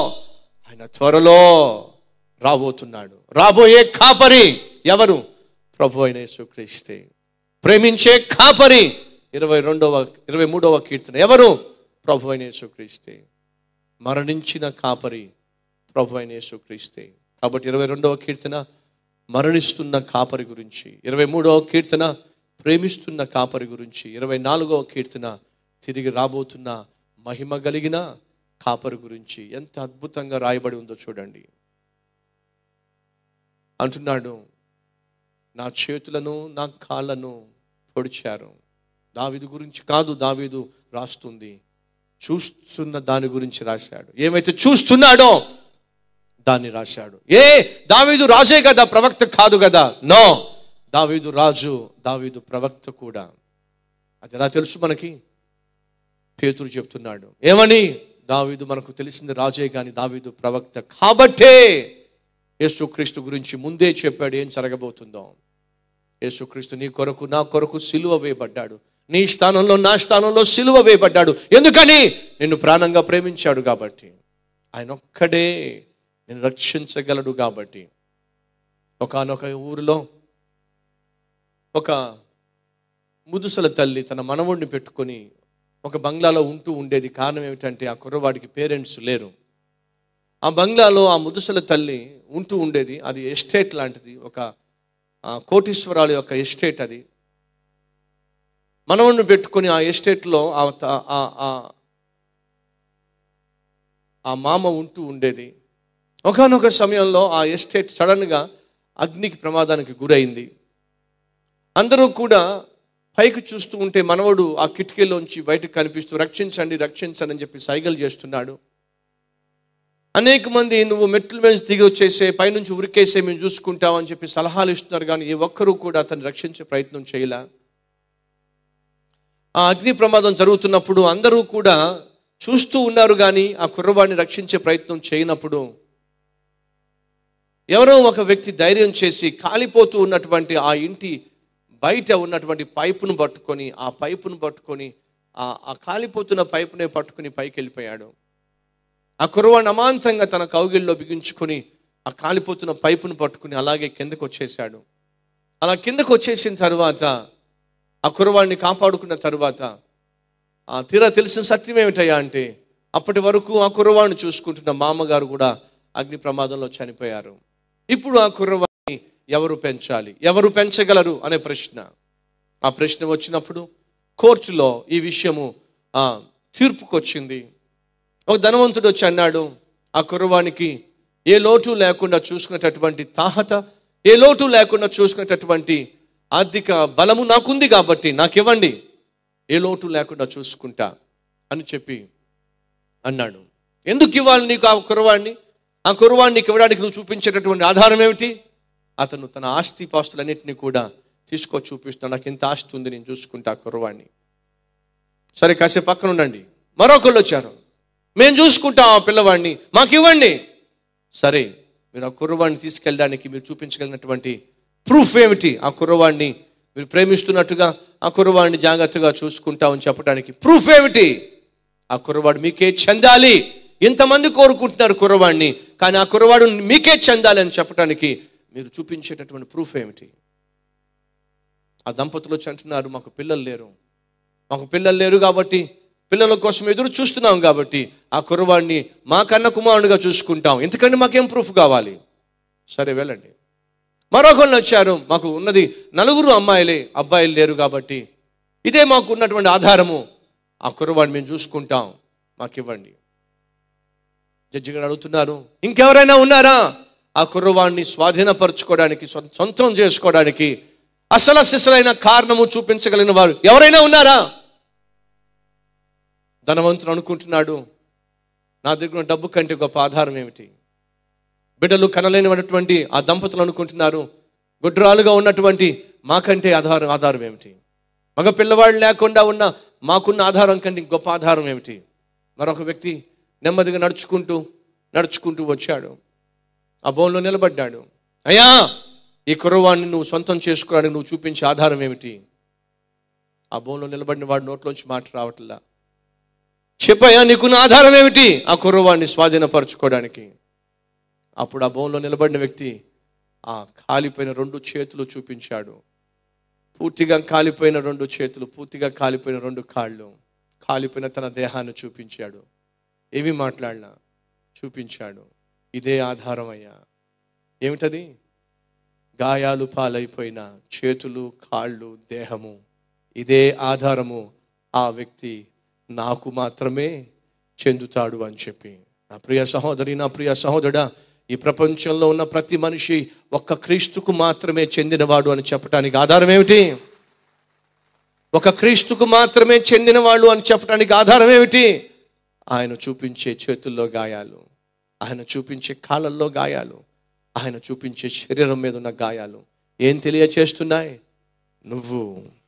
ఆయన త్వరలో రాబోతున్నాడు రాబోయే కాపరి ఎవరు ప్రభు అయిన యేసుక్రీస్తే ప్రేమించే కాపరి ఇరవై రెండవ ఇరవై మూడవ కీర్తన ఎవరు ప్రభు అయిన యేసుక్రీస్తే మరణించిన కాపరి ప్రభు అయిన యేసుక్రీస్తే కాబట్టి ఇరవై రెండవ కీర్తన మరణిస్తున్న కాపరి గురించి ఇరవై మూడవ కీర్తన ప్రేమిస్తున్న కాపరి గురించి ఇరవై నాలుగవ కీర్తన తిరిగి రాబోతున్న మహిమ కలిగిన కాపరి గురించి ఎంత అద్భుతంగా రాయబడి ఉందో చూడండి అంటున్నాడు నా చేతులను నా కాళ్ళను పొడిచారు దావీదు గురించి కాదు దావీదు రాస్తుంది చూస్తున్న దాని గురించి రాశాడు ఏమైతే చూస్తున్నాడో దాన్ని రాశాడు ఏ దావీదు రాజే కదా ప్రవక్త కాదు కదా నో దావీదు రాజు దావీదు ప్రవక్త కూడా అది ఎలా తెలుసు మనకి పేతురు చెప్తున్నాడు ఏమని దావీదు మనకు తెలిసింది రాజే కానీ దావీదు ప్రవక్త కాబట్టే యేసుక్రీస్తు గురించి ముందే చెప్పాడు ఏం జరగబోతుందో యేసుక్రీస్తు నీ కొరకు నా కొరకు సిలువ వేయబడ్డాడు నీ స్థానంలో నా స్థానంలో సిలువ వేయబడ్డాడు ఎందుకని నిన్ను ప్రాణంగా ప్రేమించాడు కాబట్టి ఆయన ఒక్కడే నేను రక్షించగలడు కాబట్టి ఒకనొక ఊరిలో ఒక ముదుసల తల్లి తన మనవుడిని పెట్టుకొని ఒక బంగ్లాలో ఉంటూ ఉండేది కారణం ఏమిటంటే ఆ కుర్రవాడికి పేరెంట్స్ లేరు ఆ బంగ్లాలో ఆ ముదుసల తల్లి ఉంటూ ఉండేది అది ఎస్టేట్ లాంటిది ఒక ఆ, కోటీశ్వరాల యొక్క ఎస్టేట్ అది మనవుడిని పెట్టుకొని ఆ ఎస్టేట్లో ఆ త- ఆ- ఆ- ఆ మామ ఉంటూ ఉండేది ఒకనొక సమయంలో ఆ ఎస్టేట్ సడన్గా అగ్నికి ప్రమాదానికి గురైంది అందరూ కూడా పైకి చూస్తూ ఉంటే మనవడు ఆ కిటికీలోంచి బయటకు కనిపిస్తూ రక్షించండి రక్షించండి అని చెప్పి సైగలు చేస్తున్నాడు అనేక మంది నువ్వు మెట్ల మీద దిగి వచ్చేసే పైనుంచి ఉరికేసే మేము చూసుకుంటాం అని చెప్పి సలహాలు ఇస్తున్నారు కానీ ఏ ఒక్కరూ కూడా అతన్ని రక్షించే ప్రయత్నం చేయలే ఆ అగ్ని ప్రమాదం జరుగుతున్నప్పుడు అందరూ కూడా చూస్తూ ఉన్నారు కానీ ఆ కుర్రవాడిని రక్షించే ప్రయత్నం చేయనప్పుడు ఎవరో ఒక వ్యక్తి ధైర్యం చేసి కాలిపోతూ ఉన్నటువంటి ఆ ఇంటి బయట ఉన్నటువంటి పైపును పట్టుకొని ఆ పైపును పట్టుకొని ఆ ఆ కాలిపోతున్న పైపునే పట్టుకొని పైకి వెళ్ళిపోయాడు ఆ కుర్రవాడిని అమాంతంగా తన కౌగిల్లో బిగించుకొని ఆ కాలిపోతున్న పైపును పట్టుకుని అలాగే కిందకు వచ్చేసాడు అలా కిందకు వచ్చేసిన తర్వాత ఆ కుర్రవాడిని కాపాడుకున్న తర్వాత ఆ తీరా తెలిసిన సత్యం ఏమిటయ్యా అంటే అప్పటి వరకు ఆ కుర్రవాడిని చూసుకుంటున్న మామగారు కూడా అగ్ని ప్రమాదంలో చనిపోయారు ఇప్పుడు ఆ కుర్రవాడిని ఎవరు పెంచాలి ఎవరు పెంచగలరు అనే ప్రశ్న ఆ ప్రశ్న వచ్చినప్పుడు కోర్టులో ఈ విషయము ఆ, తీర్పుకు వచ్చింది ఒక ధనవంతుడు వచ్చి అన్నాడు ఆ కుర్రవానికి ఏ లోటు లేకుండా చూసుకునేటటువంటి తాహత ఏ లోటు లేకుండా చూసుకునేటటువంటి ఆర్థిక బలము నాకుంది కాబట్టి నాకివ్వండి ఏ లోటు లేకుండా చూసుకుంటా అని చెప్పి అన్నాడు ఎందుకు ఇవ్వాలి నీకు ఆ కుర్రవాడిని ఆ కుర్రవాడిని నీకు ఇవ్వడానికి నువ్వు చూపించేటటువంటి ఆధారం ఏమిటి అతను తన ఆస్తి పాస్తులన్నింటినీ కూడా తీసుకొచ్చి చూపిస్తున్నాడు నాకు ఇంత ఆస్తి ఉంది నేను చూసుకుంటా ఆ కుర్రవాడిని సరే కాసేపు పక్కన ఉండండి మరొకళ్ళు వచ్చారు మేము చూసుకుంటాం ఆ పిల్లవాడిని మాకు ఇవ్వండి సరే మీరు ఆ కుర్రవాడిని తీసుకెళ్ళడానికి మీరు చూపించగలిగినటువంటి ప్రూఫ్ ఏమిటి ఆ కుర్రవాడిని మీరు ప్రేమిస్తున్నట్టుగా ఆ కుర్రవాడిని జాగ్రత్తగా చూసుకుంటామని చెప్పడానికి ప్రూఫ్ ఏమిటి ఆ కుర్రవాడు మీకే చెందాలి ఇంతమంది కోరుకుంటున్నారు కుర్రవాడిని కానీ ఆ కుర్రవాడు మీకే చెందాలి అని చెప్పడానికి మీరు చూపించేటటువంటి ప్రూఫ్ ఏమిటి ఆ దంపతులు వచ్చి అంటున్నారు మాకు పిల్లలు లేరు మాకు పిల్లలు లేరు కాబట్టి పిల్లల కోసం ఎదురు చూస్తున్నాం కాబట్టి ఆ కుర్రవాడిని మా కన్న కుమారుడిగా చూసుకుంటాం ఎందుకంటే మాకేం ప్రూఫ్ కావాలి సరే వెళ్ళండి మరొకళ్ళు వచ్చారు మాకు ఉన్నది నలుగురు అమ్మాయిలే అబ్బాయిలు లేరు కాబట్టి ఇదే మాకు ఉన్నటువంటి ఆధారము ఆ కుర్రవాడిని మేము చూసుకుంటాం మాకు ఇవ్వండి జడ్జి గారు అడుగుతున్నారు ఇంకెవరైనా ఉన్నారా ఆ కుర్రవాడిని స్వాధీనపరచుకోవడానికి సొం- సొంతం చేసుకోవడానికి అసలు సిసలైన కారణము చూపించగలిగిన వారు ఎవరైనా ఉన్నారా ధనవంతుడు అనుకుంటున్నాడు నా దగ్గర ఉన్న డబ్బు కంటే గొప్ప ఆధారం ఏమిటి బిడ్డలు కనలేనిటువంటి ఆ దంపతులు అనుకుంటున్నారు గుడ్రాలుగా ఉన్నటువంటి మాకంటే ఆధారం ఆధారం ఏమిటి మగ పిల్లవాళ్ళు లేకుండా ఉన్న మాకున్న ఆధారం కంటే గొప్ప ఆధారం ఏమిటి మరొక వ్యక్తి నెమ్మదిగా నడుచుకుంటూ నడుచుకుంటూ వచ్చాడు ఆ బోన్లో నిలబడ్డాడు అయ్యా ఈ కుర్రవాడిని నువ్వు సొంతం చేసుకోవడానికి నువ్వు చూపించే ఆధారం ఏమిటి ఆ బోన్లో నిలబడిన వాడి నోట్లోంచి మాట రావట్లా చెప్పయ్యా నీకున్న ఆధారం ఏమిటి ఆ కుర్రవాడిని స్వాధీనపరచుకోవడానికి అప్పుడు ఆ బోన్లో నిలబడిన వ్యక్తి ఆ కాలిపోయిన రెండు చేతులు చూపించాడు పూర్తిగా కాలిపోయిన రెండు చేతులు పూర్తిగా కాలిపోయిన రెండు కాళ్ళు కాలిపోయిన తన దేహాన్ని చూపించాడు ఏమి మాట్లాడినా చూపించాడు ఇదే ఆధారం అయ్యా ఏమిటది గాయాలు పాలైపోయిన చేతులు కాళ్ళు దేహము ఇదే ఆధారము ఆ వ్యక్తి నాకు మాత్రమే చెందుతాడు అని చెప్పి నా ప్రియ సహోదరి నా ప్రియ సహోదరుడా ఈ ప్రపంచంలో ఉన్న ప్రతి మనిషి ఒక్క క్రీస్తుకు మాత్రమే చెందినవాడు అని చెప్పడానికి ఆధారం ఏమిటి ఒక క్రీస్తుకు మాత్రమే చెందిన వాళ్ళు అని చెప్పడానికి ఆధారం ఏమిటి ఆయన చూపించే చేతుల్లో గాయాలు ఆయన చూపించే కాళ్ళల్లో గాయాలు ఆయన చూపించే శరీరం మీద ఉన్న గాయాలు ఏం తెలియచేస్తున్నాయి నువ్వు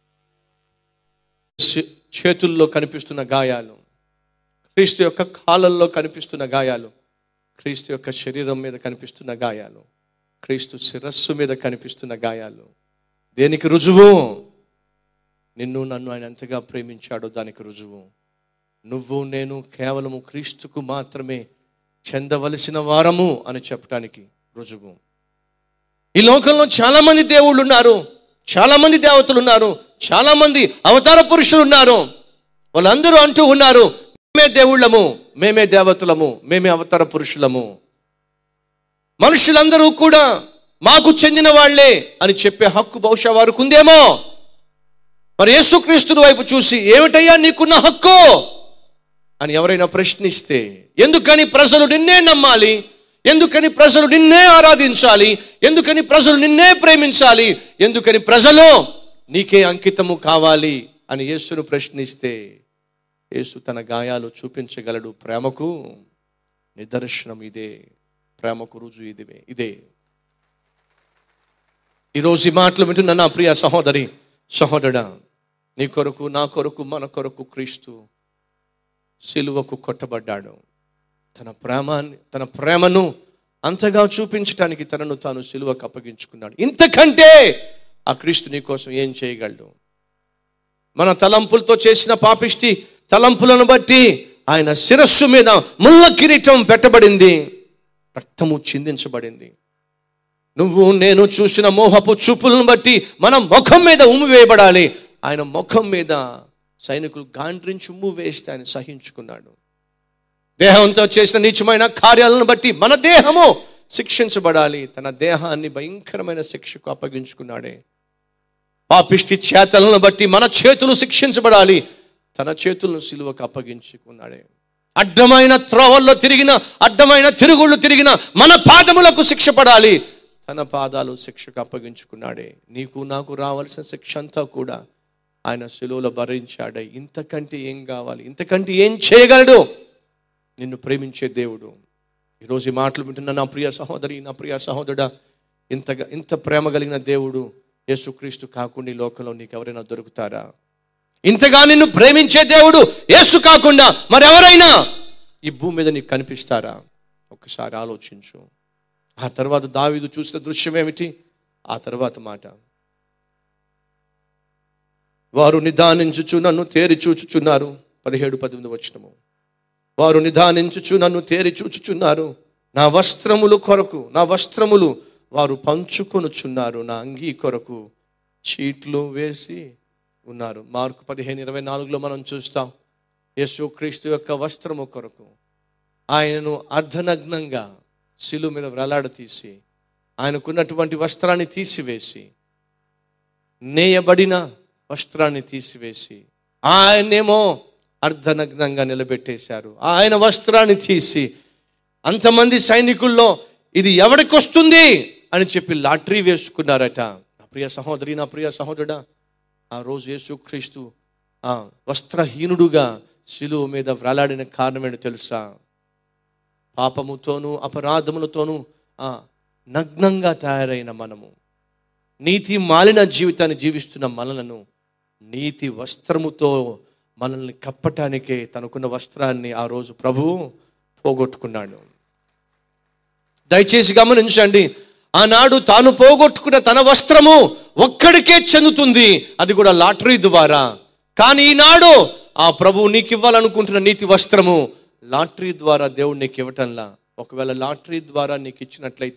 చే- చేతుల్లో కనిపిస్తున్న గాయాలు క్రీస్తు యొక్క కాళ్ళల్లో కనిపిస్తున్న గాయాలు క్రీస్తు యొక్క శరీరం మీద కనిపిస్తున్న గాయాలు క్రీస్తు శిరస్సు మీద కనిపిస్తున్న గాయాలు దేనికి రుజువు నిన్ను నన్ను ఆయన ఎంతగా ప్రేమించాడో దానికి రుజువు నువ్వు నేను కేవలము క్రీస్తుకు మాత్రమే చెందవలసిన వారము అని చెప్పడానికి రుజువు ఈ లోకంలో చాలా మంది దేవుళ్ళు ఉన్నారు చాలా మంది దేవతలు ఉన్నారు చాలా మంది అవతార పురుషులు ఉన్నారు వాళ్ళందరూ అంటూ ఉన్నారు మేమే దేవుళ్ళము మేమే దేవతలము మేమే అవతార పురుషులము మనుషులందరూ కూడా మాకు చెందిన వాళ్ళే అని చెప్పే హక్కు బహుశా వారికి ఉందేమో మరి యేసుక్రీస్తుని వైపు చూసి ఏమిటయ్యా నీకున్న హక్కు అని ఎవరైనా ప్రశ్నిస్తే ఎందుకని ప్రజలు నిన్నే నమ్మాలి ఎందుకని ప్రజలు నిన్నే ఆరాధించాలి ఎందుకని ప్రజలు నిన్నే ప్రేమించాలి ఎందుకని ప్రజలు నీకే అంకితము కావాలి అని యేసును ప్రశ్నిస్తే యేసు తన గాయాలు చూపించగలడు ప్రేమకు నిదర్శనం ఇదే ప్రేమకు రుజు ఇదివే ఇదే ఈరోజు ఈ మాటలు వింటున్న నా ప్రియ సహోదరి సహోదరుడా నీ కొరకు నా కొరకు మన కొరకు క్రీస్తు సిలువకు కొట్టబడ్డాడు తన ప్రేమాన్ని తన ప్రేమను అంతగా చూపించడానికి తనను తాను సిలువకు అప్పగించుకున్నాడు ఇంతకంటే ఆ క్రీస్తు నీ కోసం ఏం చేయగలడు మన తలంపులతో చేసిన పాపిష్టి తలంపులను బట్టి ఆయన శిరస్సు మీద ముళ్ళ కిరీటం పెట్టబడింది రక్తము చిందించబడింది నువ్వు నేను చూసిన మోహపు చూపులను బట్టి మన ముఖం మీద ఉమ్ము వేయబడాలి ఆయన ముఖం మీద సైనికులు గాండ్రించి ఉమ్ము వేస్తే ఆయన సహించుకున్నాడు దేహంతో చేసిన నీచమైన కార్యాలను బట్టి మన దేహము శిక్షించబడాలి తన దేహాన్ని భయంకరమైన శిక్షకు అప్పగించుకున్నాడే పాపిష్టి చేతలను బట్టి మన చేతులు శిక్షించబడాలి తన చేతులను సిలువకు అప్పగించుకున్నాడే అడ్డమైన త్రోవల్లో తిరిగిన అడ్డమైన తిరుగుళ్ళు తిరిగిన మన పాదములకు శిక్ష పడాలి తన పాదాలు శిక్షకు అప్పగించుకున్నాడే నీకు నాకు రావాల్సిన శిక్ష అంతా కూడా ఆయన సిలువలో భరించాడే ఇంతకంటే ఏం కావాలి ఇంతకంటే ఏం చేయగలడు నిన్ను ప్రేమించే దేవుడు ఈరోజు ఈ మాటలు వింటున్న నా ప్రియ సహోదరి నా ప్రియ సహోదరుడా ఇంతగా ఇంత ప్రేమ కలిగిన దేవుడు యేసుక్రీస్తు కాకుండా ఈ లోకంలో నీకు ఎవరైనా దొరుకుతారా ఇంతగా నిన్ను ప్రేమించే దేవుడు యేసు కాకుండా మరెవరైనా ఈ భూమి మీద నీకు కనిపిస్తారా ఒక్కసారి ఆలోచించు ఆ తర్వాత దావీదు చూసిన దృశ్యం ఏమిటి ఆ తర్వాత మాట వారు నిదానించుచు నన్ను తేరి చూచుచున్నారు పదిహేడు పద్దెనిమిది వచ్చినము వారు నిదానించుచు నన్ను తేరి చూచుచున్నారు నా వస్త్రములు కొరకు నా వస్త్రములు వారు పంచుకొనుచున్నారు నా అంగీ కొరకు చీట్లు వేసి ఉన్నారు మార్కు పదిహేను ఇరవై నాలుగులో మనం చూస్తాం యేసు క్రీస్తు యొక్క వస్త్రము కొరకు ఆయనను అర్ధనగ్నంగా శిలు మీద వ్రలాడతీసి ఆయనకున్నటువంటి వస్త్రాన్ని తీసివేసి నేయబడిన వస్త్రాన్ని తీసివేసి ఆయనేమో అర్ధనగ్నంగా నిలబెట్టేశారు ఆయన వస్త్రాన్ని తీసి అంతమంది సైనికుల్లో ఇది ఎవరికి వస్తుంది అని చెప్పి లాటరీ వేసుకున్నారట నా ప్రియ సహోదరి నా ప్రియ సహోదరుడా ఆ రోజు యేసుక్రీస్తు ఆ వస్త్రహీనుడుగా శిలువ మీద వ్రలాడిన కారణం ఏంటో తెలుసా పాపముతోనూ అపరాధములతోనూ ఆ నగ్నంగా తయారైన మనము నీతి మాలిన జీవితాన్ని జీవిస్తున్న మనలను నీతి వస్త్రముతో మనల్ని కప్పటానికే తనకున్న వస్త్రాన్ని ఆ రోజు ప్రభువు పోగొట్టుకున్నాడు దయచేసి గమనించండి ఆనాడు తాను పోగొట్టుకున్న తన వస్త్రము ఒక్కడికే చెందుతుంది అది కూడా లాటరీ ద్వారా కానీ ఈనాడు ఆ ప్రభువు నీకు ఇవ్వాలనుకుంటున్న నీతి వస్త్రము లాటరీ ద్వారా దేవుడు నీకు ఇవ్వటంలా ఒకవేళ లాటరీ ద్వారా నీకు ఇచ్చినట్లయితే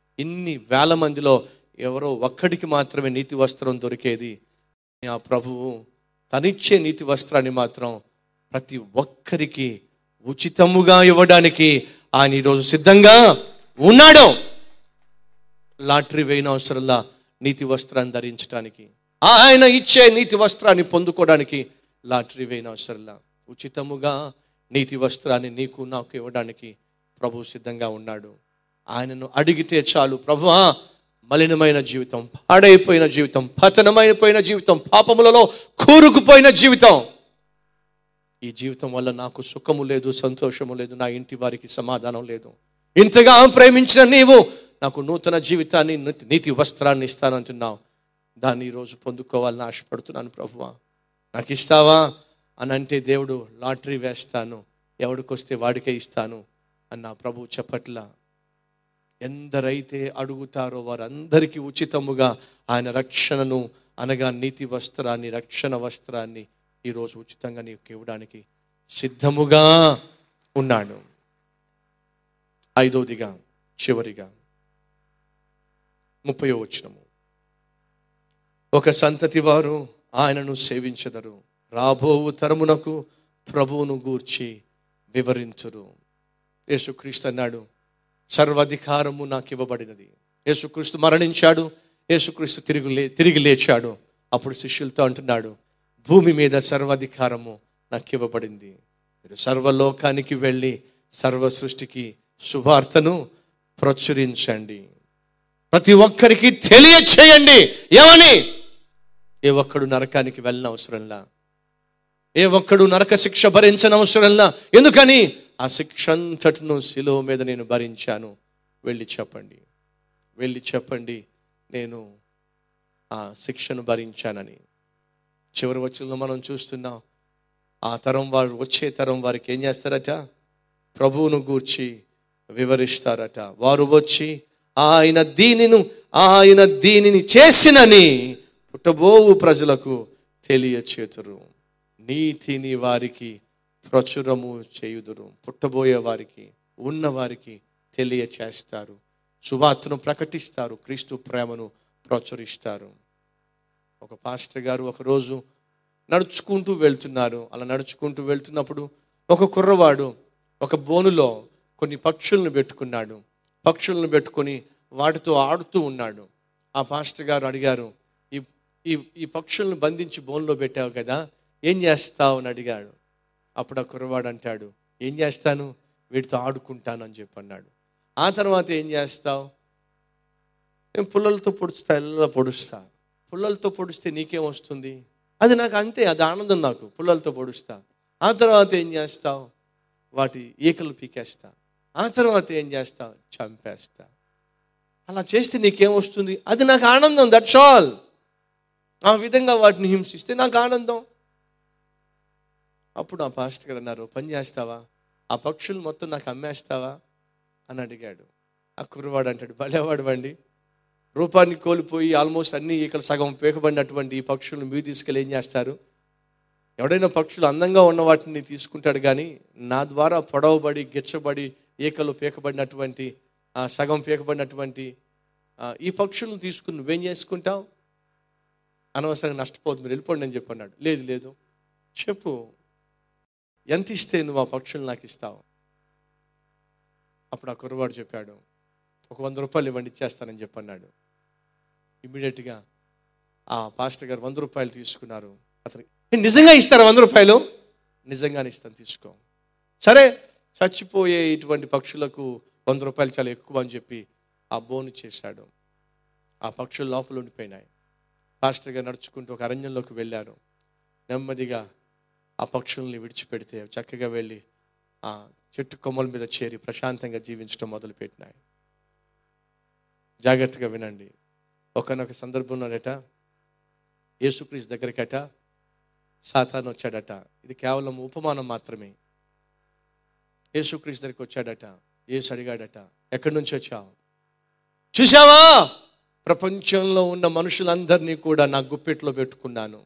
ఇన్ని వేల మందిలో ఎవరో ఒక్కడికి మాత్రమే నీతి వస్త్రం దొరికేది ఆ ప్రభువు తనిచ్చే నీతి వస్త్రాన్ని మాత్రం ప్రతి ఒక్కరికి ఉచితముగా ఇవ్వడానికి ఆయన ఈరోజు సిద్ధంగా ఉన్నాడు లాటరీ వేయిన అవసరంలా నీతి వస్త్రాన్ని ధరించడానికి ఆయన ఇచ్చే నీతి వస్త్రాన్ని పొందుకోవడానికి లాటరీ వేయిన అవసరంలా ఉచితముగా నీతి వస్త్రాన్ని నీకు నాకు ఇవ్వడానికి ప్రభు సిద్ధంగా ఉన్నాడు ఆయనను అడిగితే చాలు ప్రభువా మలినమైన జీవితం పాడైపోయిన జీవితం పతనమైపోయిన జీవితం పాపములలో కూరుకుపోయిన జీవితం ఈ జీవితం వల్ల నాకు సుఖము లేదు సంతోషము లేదు నా ఇంటి వారికి సమాధానం లేదు ఇంతగా ప్రేమించిన నీవు నాకు నూతన జీవితాన్ని నీతి- నీతి వస్త్రాన్ని ఇస్తానంటున్నావు దాన్ని ఈరోజు పొందుకోవాలని ఆశపడుతున్నాను ప్రభువా నాకు ఇస్తావా అని అంటే దేవుడు లాటరీ వేస్తాను ఎవడికొస్తే వాడికే ఇస్తాను అన్న ప్రభు చెప్పట్లా ఎందరైతే అడుగుతారో వారందరికీ ఉచితముగా ఆయన రక్షణను అనగా నీతి వస్త్రాన్ని రక్షణ వస్త్రాన్ని ఈరోజు ఉచితంగా నీకు ఇవ్వడానికి సిద్ధముగా ఉన్నాడు ఐదవదిగా చివరిగా ముప్పై వచనము ఒక సంతతి వారు ఆయనను సేవించదరు రాబోవు తరమునకు ప్రభువును గూర్చి వివరించురు యేసుక్రీస్తు అన్నాడు సర్వాధికారము నాకు ఇవ్వబడినది యేసుక్రీస్తు మరణించాడు యేసుక్రీస్తు తిరిగి లే తిరిగి లేచాడు అప్పుడు శిష్యులతో అంటున్నాడు భూమి మీద సర్వాధికారము నాకు ఇవ్వబడింది మీరు సర్వలోకానికి వెళ్ళి సర్వ సృష్టికి శుభార్తను ప్రచురించండి ప్రతి ఒక్కరికి తెలియచేయండి ఏమని ఏ ఒక్కడు నరకానికి వెళ్ళిన అవసరంలా ఏ ఒక్కడు నరక శిక్ష భరించని అవసరంలా ఎందుకని ఆ శిక్ష అంతటిను శిలువ మీద నేను భరించాను వెళ్ళి చెప్పండి వెళ్ళి చెప్పండి నేను ఆ శిక్షను భరించానని చివరి వచ్చిన మనం చూస్తున్నాం ఆ తరం వారు వచ్చే తరం వారికి ఏం చేస్తారట ప్రభువును గూర్చి వివరిస్తారట వారు వచ్చి ఆయన దీనిను ఆయన దీనిని చేసినని పుట్టబోవు ప్రజలకు తెలియచేతురు నీతిని వారికి ప్రచురము చేయుదురు పుట్టబోయే వారికి ఉన్న వారికి తెలియచేస్తారు సువార్తను ప్రకటిస్తారు క్రీస్తు ప్రేమను ప్రచురిస్తారు ఒక పాస్టర్ గారు ఒకరోజు నడుచుకుంటూ వెళ్తున్నారు అలా నడుచుకుంటూ వెళ్తున్నప్పుడు ఒక కుర్రవాడు ఒక బోనులో కొన్ని పక్షులను పెట్టుకున్నాడు పక్షులను పెట్టుకొని వాటితో ఆడుతూ ఉన్నాడు ఆ పాస్టర్ గారు అడిగారు ఈ ఈ ఈ పక్షులను బంధించి బోన్లో పెట్టావు కదా ఏం చేస్తావు అని అడిగాడు అప్పుడు ఆ కుర్రవాడు అంటాడు ఏం చేస్తాను వీటితో ఆడుకుంటాను అని చెప్పి అన్నాడు ఆ తర్వాత ఏం చేస్తావు నేను పుల్లలతో పొడుస్తా ఇళ్ళలో పొడుస్తా పుల్లలతో పొడిస్తే నీకేం వస్తుంది అది నాకు అంతే అది ఆనందం నాకు పుల్లలతో పొడుస్తా ఆ తర్వాత ఏం చేస్తావు వాటి ఈకలు పీకేస్తా ఆ తర్వాత ఏం చేస్తావు చంపేస్తా అలా చేస్తే నీకేం వస్తుంది అది నాకు ఆనందం దట్స్ ఆల్ ఆ విధంగా వాటిని హింసిస్తే నాకు ఆనందం అప్పుడు ఆ పాస్టర్ గారు అన్నారు పని చేస్తావా ఆ పక్షులు మొత్తం నాకు అమ్మేస్తావా అని అడిగాడు ఆ కుర్రవాడు అంటాడు భలేవాడు వండి రూపాన్ని కోల్పోయి ఆల్మోస్ట్ అన్ని ఈకలు సగం పీకబడినటువంటి ఈ పక్షులను మీరు తీసుకెళ్ళి ఏం చేస్తారు ఎవడైనా పక్షులు అందంగా ఉన్న వాటిని తీసుకుంటాడు కానీ నా ద్వారా పొడవబడి గిచ్చబడి ఈకలు పీకబడినటువంటి ఆ, సగం పీకబడినటువంటి ఆ, ఈ పక్షులను తీసుకుని నువ్వేం చేసుకుంటావు అనవసరంగా నష్టపోతుంది మీరు వెళ్ళిపోండి అని చెప్పన్నాడు లేదు లేదు చెప్పు ఎంత ఇస్తే నువ్వు ఆ పక్షులు నాకు ఇస్తావు అప్పుడు ఆ కుర్రవాడు చెప్పాడు ఒక వంద రూపాయలు ఇవ్వండి ఇచ్చేస్తానని చెప్పన్నాడు ఇమ్మీడియట్గా ఆ పాస్టర్ గారు వంద రూపాయలు తీసుకున్నారు అతను "ఏ, నిజంగా ఇస్తారా వంద రూపాయలు నిజంగానే ఇస్తాను తీసుకో సరే చచ్చిపోయే ఇటువంటి పక్షులకు వంద రూపాయలు చాలా ఎక్కువ అని చెప్పి ఆ బోను చేశాడు ఆ పక్షులు లోపల ఉండిపోయినాయి పాస్టర్ గారు నడుచుకుంటూ ఒక అరణ్యంలోకి వెళ్ళారు నెమ్మదిగా ఆ పక్షుల్ని విడిచిపెడితే చక్కగా వెళ్ళి ఆ చెట్టు కొమ్మల మీద చేరి ప్రశాంతంగా జీవించడం మొదలుపెట్టినాయి జాగ్రత్తగా వినండి ఒకనొక సందర్భంలోనట యేసుక్రీస్తు దగ్గరికట సాతాను వచ్చాడట ఇది కేవలం ఉపమానం మాత్రమే యేసుక్రీస్తు దగ్గరికి వచ్చాడట యేసు అడిగాడట ఎక్కడి నుంచి వచ్చావు చూసావా ప్రపంచంలో ఉన్న మనుషులందరినీ కూడా నా గుప్పెట్లో పెట్టుకున్నాను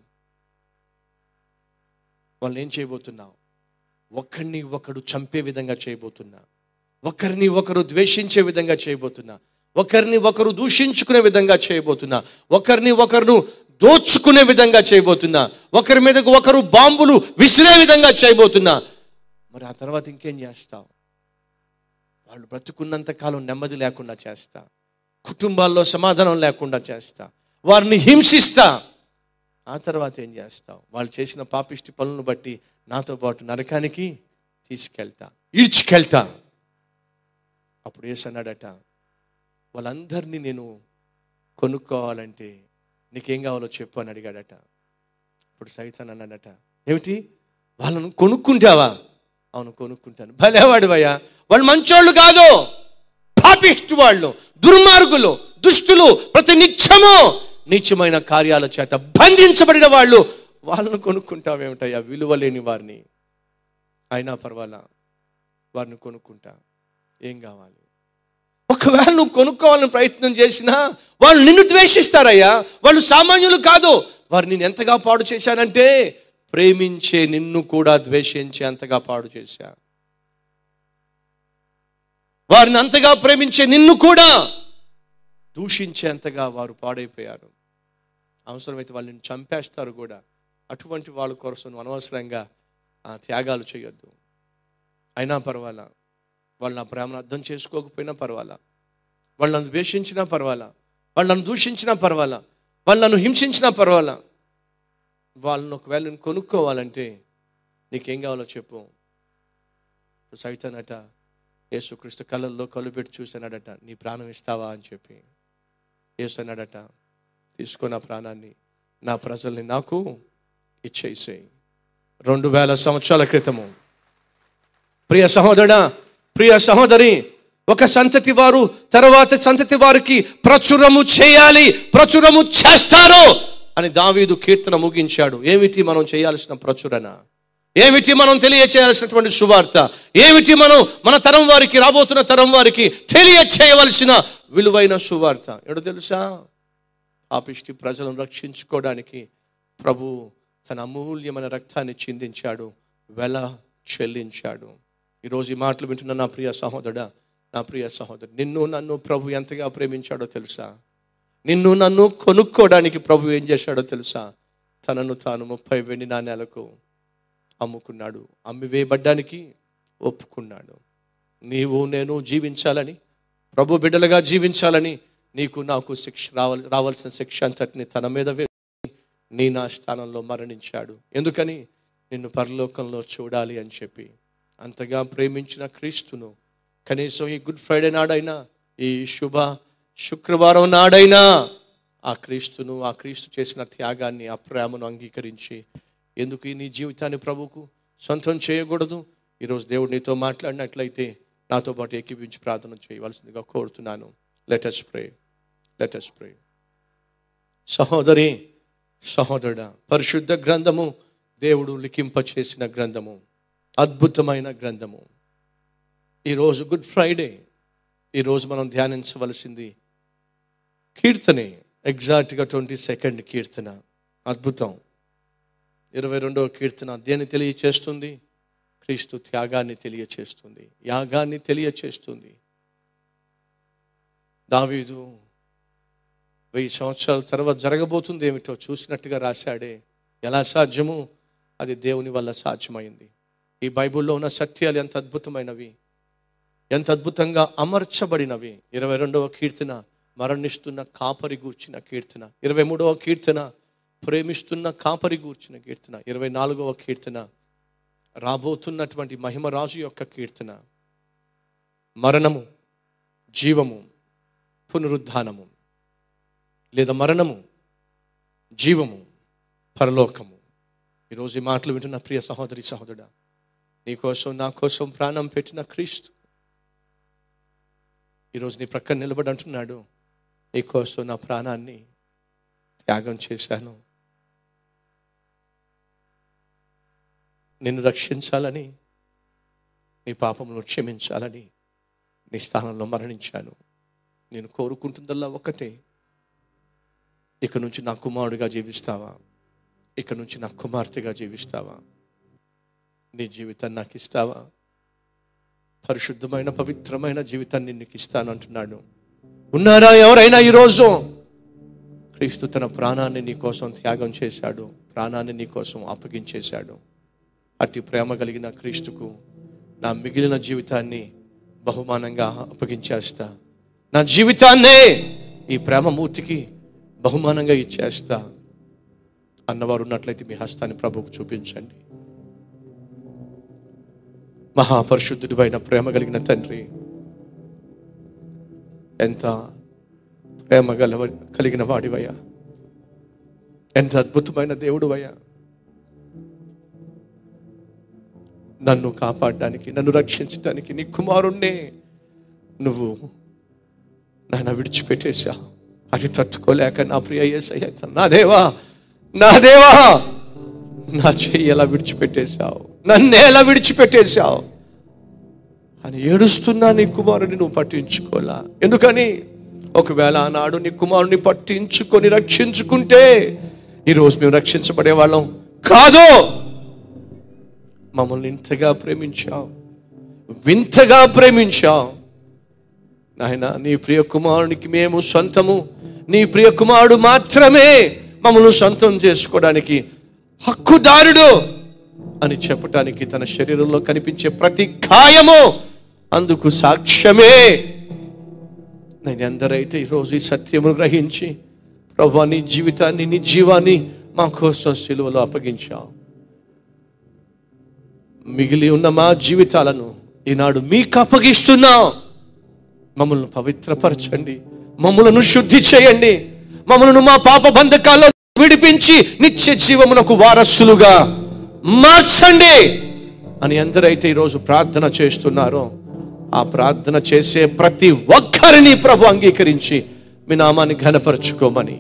వాళ్ళని ఏం చేయబోతున్నావు ఒకరిని ఒకడు చంపే విధంగా చేయబోతున్నా ఒకరిని ఒకరు ద్వేషించే విధంగా చేయబోతున్నా ఒకరిని ఒకరు దూషించుకునే విధంగా చేయబోతున్నా ఒకరిని ఒకరు దోచుకునే విధంగా చేయబోతున్నా ఒకరి మీదకు ఒకరు బాంబులు విసిరే విధంగా చేయబోతున్నా మరి ఆ తర్వాత ఇంకేం చేస్తావు వాళ్ళు బ్రతుకున్నంత కాలం నెమ్మది లేకుండా చేస్తా కుటుంబాల్లో సమాధానం లేకుండా చేస్తా వారిని హింసిస్తా ఆ తర్వాత ఏం చేస్తావు వాళ్ళు చేసిన పాపిష్టి పనులను బట్టి నాతో పాటు నరకానికి తీసుకెళ్తా ఈడ్చుకెళ్తా అప్పుడు ఏసు అన్నాడట వాళ్ళందరినీ నేను కొనుక్కోవాలంటే నీకేం కావాలో చెప్పు అని అడిగాడట ఇప్పుడు సైతాన్ అన్నాడట ఏమిటి వాళ్ళను కొనుక్కుంటావా అవును కొనుక్కుంటాను భలేవాడివయ్యా వాళ్ళు మంచోళ్ళు కాదు పాపిష్టి వాళ్ళు దుర్మార్గులు దుష్టులు ప్రతి నిత్యము నీచమైన కార్యాల చేత బంధించబడిన వాళ్ళు వాళ్ళను కొనుక్కుంటావేమిటయ్యా విలువ లేని వారిని అయినా పర్వాలా వారిని కొనుక్కుంటా ఏం కావాలి ఒకవేళ నువ్వు కొనుక్కోవాలని ప్రయత్నం చేసినా వాళ్ళు నిన్ను ద్వేషిస్తారయ్యా వాళ్ళు సామాన్యులు కాదు వారు నేను ఎంతగా పాడు చేశానంటే ప్రేమించే నిన్ను కూడా ద్వేషించే అంతగా పాడు చేశా వారిని అంతగా ప్రేమించే నిన్ను కూడా దూషించేంతగా వారు పాడైపోయారు అవసరమైతే వాళ్ళని చంపేస్తారు కూడా అటువంటి వాళ్ళ కోసం నువ్వు అనవసరంగా ఆ త్యాగాలు చేయొద్దు అయినా పర్వాలా వాళ్ళు నా ప్రేమను అర్థం చేసుకోకపోయినా పర్వాలా వాళ్ళు నన్ను ద్వేషించినా పర్వాలా వాళ్ళు నన్ను దూషించినా పర్వాలా వాళ్ళు నన్ను హింసించినా పర్వాలా వాళ్ళని ఒకవేళ నేను కొనుక్కోవాలంటే నీకేం కావాలో చెప్పు సైతానట యేసుక్రీస్తు కళ్ళల్లో కళ్ళు పెట్టి చూసానడట నీ ప్రాణం ఇస్తావా అని చెప్పి యేసు అన్నాడట తీసుకో నా ప్రాణాన్ని నా ప్రజల్ని నాకు ఇచ్చేసేయి రెండు వేల సంవత్సరాల క్రితము ప్రియ సహోదరుడా ప్రియ సహోదరి ఒక సంతతి వారు తర్వాత సంతతి వారికి ప్రచురము చేయాలి ప్రచురము చేస్తారు అని దావీదు కీర్తన ముగించాడు ఏమిటి మనం చేయాల్సిన ప్రచురణ ఏమిటి మనం తెలియచేయాల్సినటువంటి సువార్త ఏమిటి మనం మన తరం వారికి రాబోతున్న తరం వారికి తెలియచేయవలసిన విలువైన సువార్త ఎడు తెలుసా పాపిష్టి ప్రజలను రక్షించుకోవడానికి ప్రభు తన అమూల్యమైన రక్తాన్ని చిందించాడు వెల చెల్లించాడు ఈరోజు ఈ మాటలు వింటున్న నా ప్రియ సహోదరుడా నా ప్రియ సహోదరు నిన్ను నన్ను ప్రభు ఎంతగా ప్రేమించాడో తెలుసా నిన్ను నన్ను కొనుక్కోవడానికి ప్రభు ఏం చేశాడో తెలుసా తనను తాను ముప్పై వెండి నాణ్యాలకు అమ్ముకున్నాడు అమ్మి వేయబడ్డానికి ఒప్పుకున్నాడు నీవు నేను జీవించాలని ప్రభు బిడ్డలుగా జీవించాలని నీకు నాకు శిక్ష రావాలి రావాల్సిన శిక్ష అంతటిని తన మీద వేసి నీ నా స్థానంలో మరణించాడు ఎందుకని నిన్ను పరలోకంలో చూడాలి అని చెప్పి అంతగా ప్రేమించిన క్రీస్తును కనీసం ఈ గుడ్ ఫ్రైడే నాడైనా ఈ శుభ శుక్రవారం నాడైనా ఆ క్రీస్తును ఆ క్రీస్తు చేసిన త్యాగాన్ని ఆ ప్రేమను అంగీకరించి ఎందుకు ఈ నీ జీవితాన్ని ప్రభుకు సొంతం చేయకూడదు ఈరోజు దేవుడు నీతో మాట్లాడినట్లయితే నాతో పాటు ఏకీపించి ప్రార్థన చేయవలసిందిగా కోరుతున్నాను లెటస్ ప్రే లెటస్ ప్రే సహోదరి సహోదరుడా పరిశుద్ధ గ్రంథము దేవుడు లిఖింప చేసిన గ్రంథము అద్భుతమైన గ్రంథము ఈరోజు గుడ్ ఫ్రైడే ఈరోజు మనం ధ్యానించవలసింది కీర్తనే ఎగ్జాక్ట్గా ట్వంటీ సెకండ్ కీర్తన అద్భుతం ఇరవై రెండవ కీర్తన దేన్ని తెలియచేస్తుంది క్రీస్తు త్యాగాన్ని తెలియచేస్తుంది యాగాన్ని తెలియచేస్తుంది దావీదు వెయ్యి సంవత్సరాల తర్వాత జరగబోతుంది ఏమిటో చూసినట్టుగా రాశాడే ఎలా సాధ్యమో అది దేవుని వల్ల సాధ్యమైంది ఈ బైబిల్లో ఉన్న సత్యాలు ఎంత అద్భుతమైనవి ఎంత అద్భుతంగా అమర్చబడినవి ఇరవై రెండవ కీర్తన మరణిస్తున్న కాపరి గూర్చిన కీర్తన ఇరవై మూడవ కీర్తన ప్రేమిస్తున్న కాపరి గూర్చిన కీర్తన ఇరవై నాలుగవ కీర్తన రాబోతున్నటువంటి మహిమరాజు యొక్క కీర్తన మరణము జీవము పునరుద్ధానము లేదా మరణము జీవము పరలోకము ఈరోజు ఈ మాటలు వింటున్న ప్రియ సహోదరి సహోదరుడా నీ కోసం నా కోసం ప్రాణం పెట్టిన క్రీస్తు ఈరోజు నీ ప్రక్కన నిలబడి అంటున్నాడు నీ కోసం నా ప్రాణాన్ని త్యాగం చేశాను నిన్ను రక్షించాలని నీ పాపమును క్షమించాలని నీ స్థానంలో మరణించాను నేను కోరుకుంటుందల్లా ఒకటే ఇక నుంచి నా కుమారుడిగా జీవిస్తావా ఇక నుంచి నా కుమార్తెగా జీవిస్తావా నీ జీవితాన్ని నాకు ఇస్తావా పరిశుద్ధమైన పవిత్రమైన జీవితాన్ని నీకు ఇస్తాను అంటున్నాడు ఉన్నారా ఎవరైనా ఈరోజు క్రీస్తు తన ప్రాణాన్ని నీ కోసం త్యాగం చేశాడు ప్రాణాన్ని నీ కోసం అప్పగించేశాడు అట్టి ప్రేమ కలిగిన క్రీస్తుకు నా మిగిలిన జీవితాన్ని బహుమానంగా అప్పగించేస్తా నా జీవితాన్నే ఈ ప్రేమమూర్తికి బహుమానంగా ఇచ్చేస్తా అన్నవారు ఉన్నట్లయితే మీ హస్తాన్ని ప్రభువుకు చూపించండి మహాపరిశుద్ధుడు అయిన ప్రేమ కలిగిన తండ్రి ఎంత ప్రేమ గల కలిగిన వాడివయ్యా ఎంత అద్భుతమైన దేవుడువయ్యా నన్ను కాపాడడానికి నన్ను రక్షించడానికి నీ కుమారుణ్ణే నువ్వు నాన్న విడిచిపెట్టేశా అది తట్టుకోలేక నా ప్రియ యేసయ్య నా దేవా నా దేవా నా చెయ్యి ఎలా విడిచిపెట్టేశావు నన్ను ఎలా విడిచిపెట్టేశావు అని ఏడుస్తున్నా నీ కుమారుని నువ్వు పట్టించుకోలా ఎందుకని ఒకవేళ ఆనాడు నీ కుమారుని పట్టించుకొని రక్షించుకుంటే ఈరోజు మేము రక్షించబడే వాళ్ళం కాదు మమ్మల్ని ఇంతగా ప్రేమించావు వింతగా ప్రేమించావు నాయన నీ ప్రియ కుమారునికి మేము సొంతము నీ ప్రియ కుమారుడు మాత్రమే మమ్మల్ని సొంతం చేసుకోవడానికి హక్కుదారుడు అని చెప్పటానికి తన శరీరంలో కనిపించే ప్రతి గాయము అందుకు సాక్ష్యమే నేను ఎందరైతే ఈరోజు ఈ సత్యమును గ్రహించి ప్రభు నీ జీవితాన్ని నీ జీవాన్ని మా కోసం సిలువలో అప్పగించావు మిగిలి ఉన్న మా జీవితాలను ఈనాడు మీకు అప్పగిస్తున్నాం మమ్మల్ని పవిత్రపరచండి మమ్మలను శుద్ధి చేయండి మమ్మలను మా పాప బంధకాల్లో విడిపించి నిత్య జీవమునకు వారసులుగా మార్చండి అని ఎందరైతే ఈరోజు ప్రార్థన చేస్తున్నారో ఆ ప్రార్థన చేసే ప్రతి ఒక్కరిని ప్రభు అంగీకరించి మీ నామాన్ని ఘనపరచుకోమని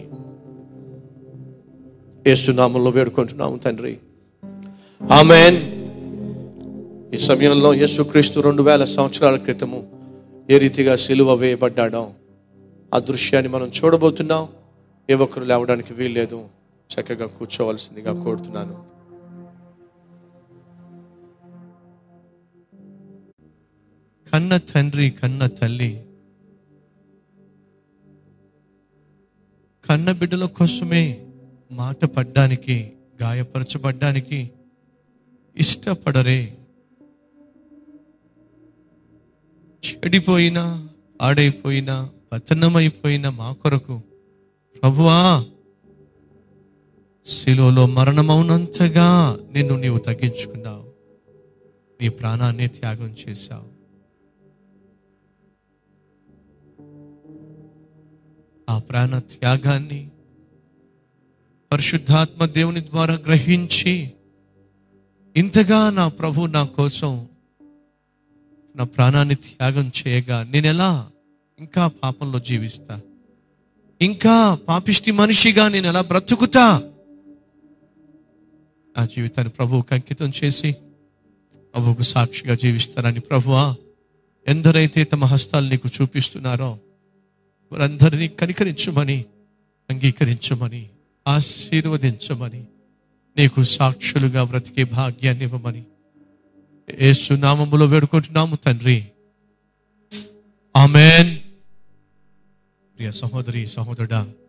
ఏసునామంలో వేడుకుంటున్నాము తండ్రి ఆమెన్ ఈ సమయంలో యేసుక్రీస్తు రెండు వేల సంవత్సరాల క్రితము ఏ రీతిగా సిలువ వేయబడ్డాడో ఆ దృశ్యాన్ని మనం చూడబోతున్నాం ఏ ఒక్కరు లేవడానికి వీల్లేదు చక్కగా కూర్చోవలసిందిగా కోరుతున్నాను కన్న తండ్రి కన్న తల్లి కన్న బిడ్డల కోసమే మాట పడ్డానికి గాయపరచబడ్డానికి ఇష్టపడరే చెడిపోయినా పాడైపోయినా పతనమైపోయిన మా కొరకు ప్రభువా శిలోలో మరణమౌనంతగా నిన్ను నీవు తగ్గించుకున్నావు నీ ప్రాణాన్ని త్యాగం చేశావు ఆ ప్రాణ త్యాగాన్ని పరిశుద్ధాత్మ దేవుని ద్వారా గ్రహించి ఇంతగా నా ప్రభు నా కోసం నా ప్రాణాన్ని త్యాగం చేయగా నేను ఎలా ఇంకా పాపంలో జీవిస్తా ఇంకా పాపిష్టి మనిషిగా నేను ఎలా బ్రతుకుతా నా జీవితాన్ని ప్రభువుకు అంకితం చేసి ప్రభువుకు సాక్షిగా జీవిస్తానని ప్రభువా ఎందరైతే తమ హస్తాలు నీకు చూపిస్తున్నారో వారందరినీ కనికరించమని అంగీకరించమని ఆశీర్వదించమని నీకు సాక్షులుగా బ్రతికే భాగ్యాన్ని ఇవ్వమని యేసు నామములో వేడుకుంటున్నాము తండ్రి ఆమెన్ ప్రియ సహోదరి సహోదరుడా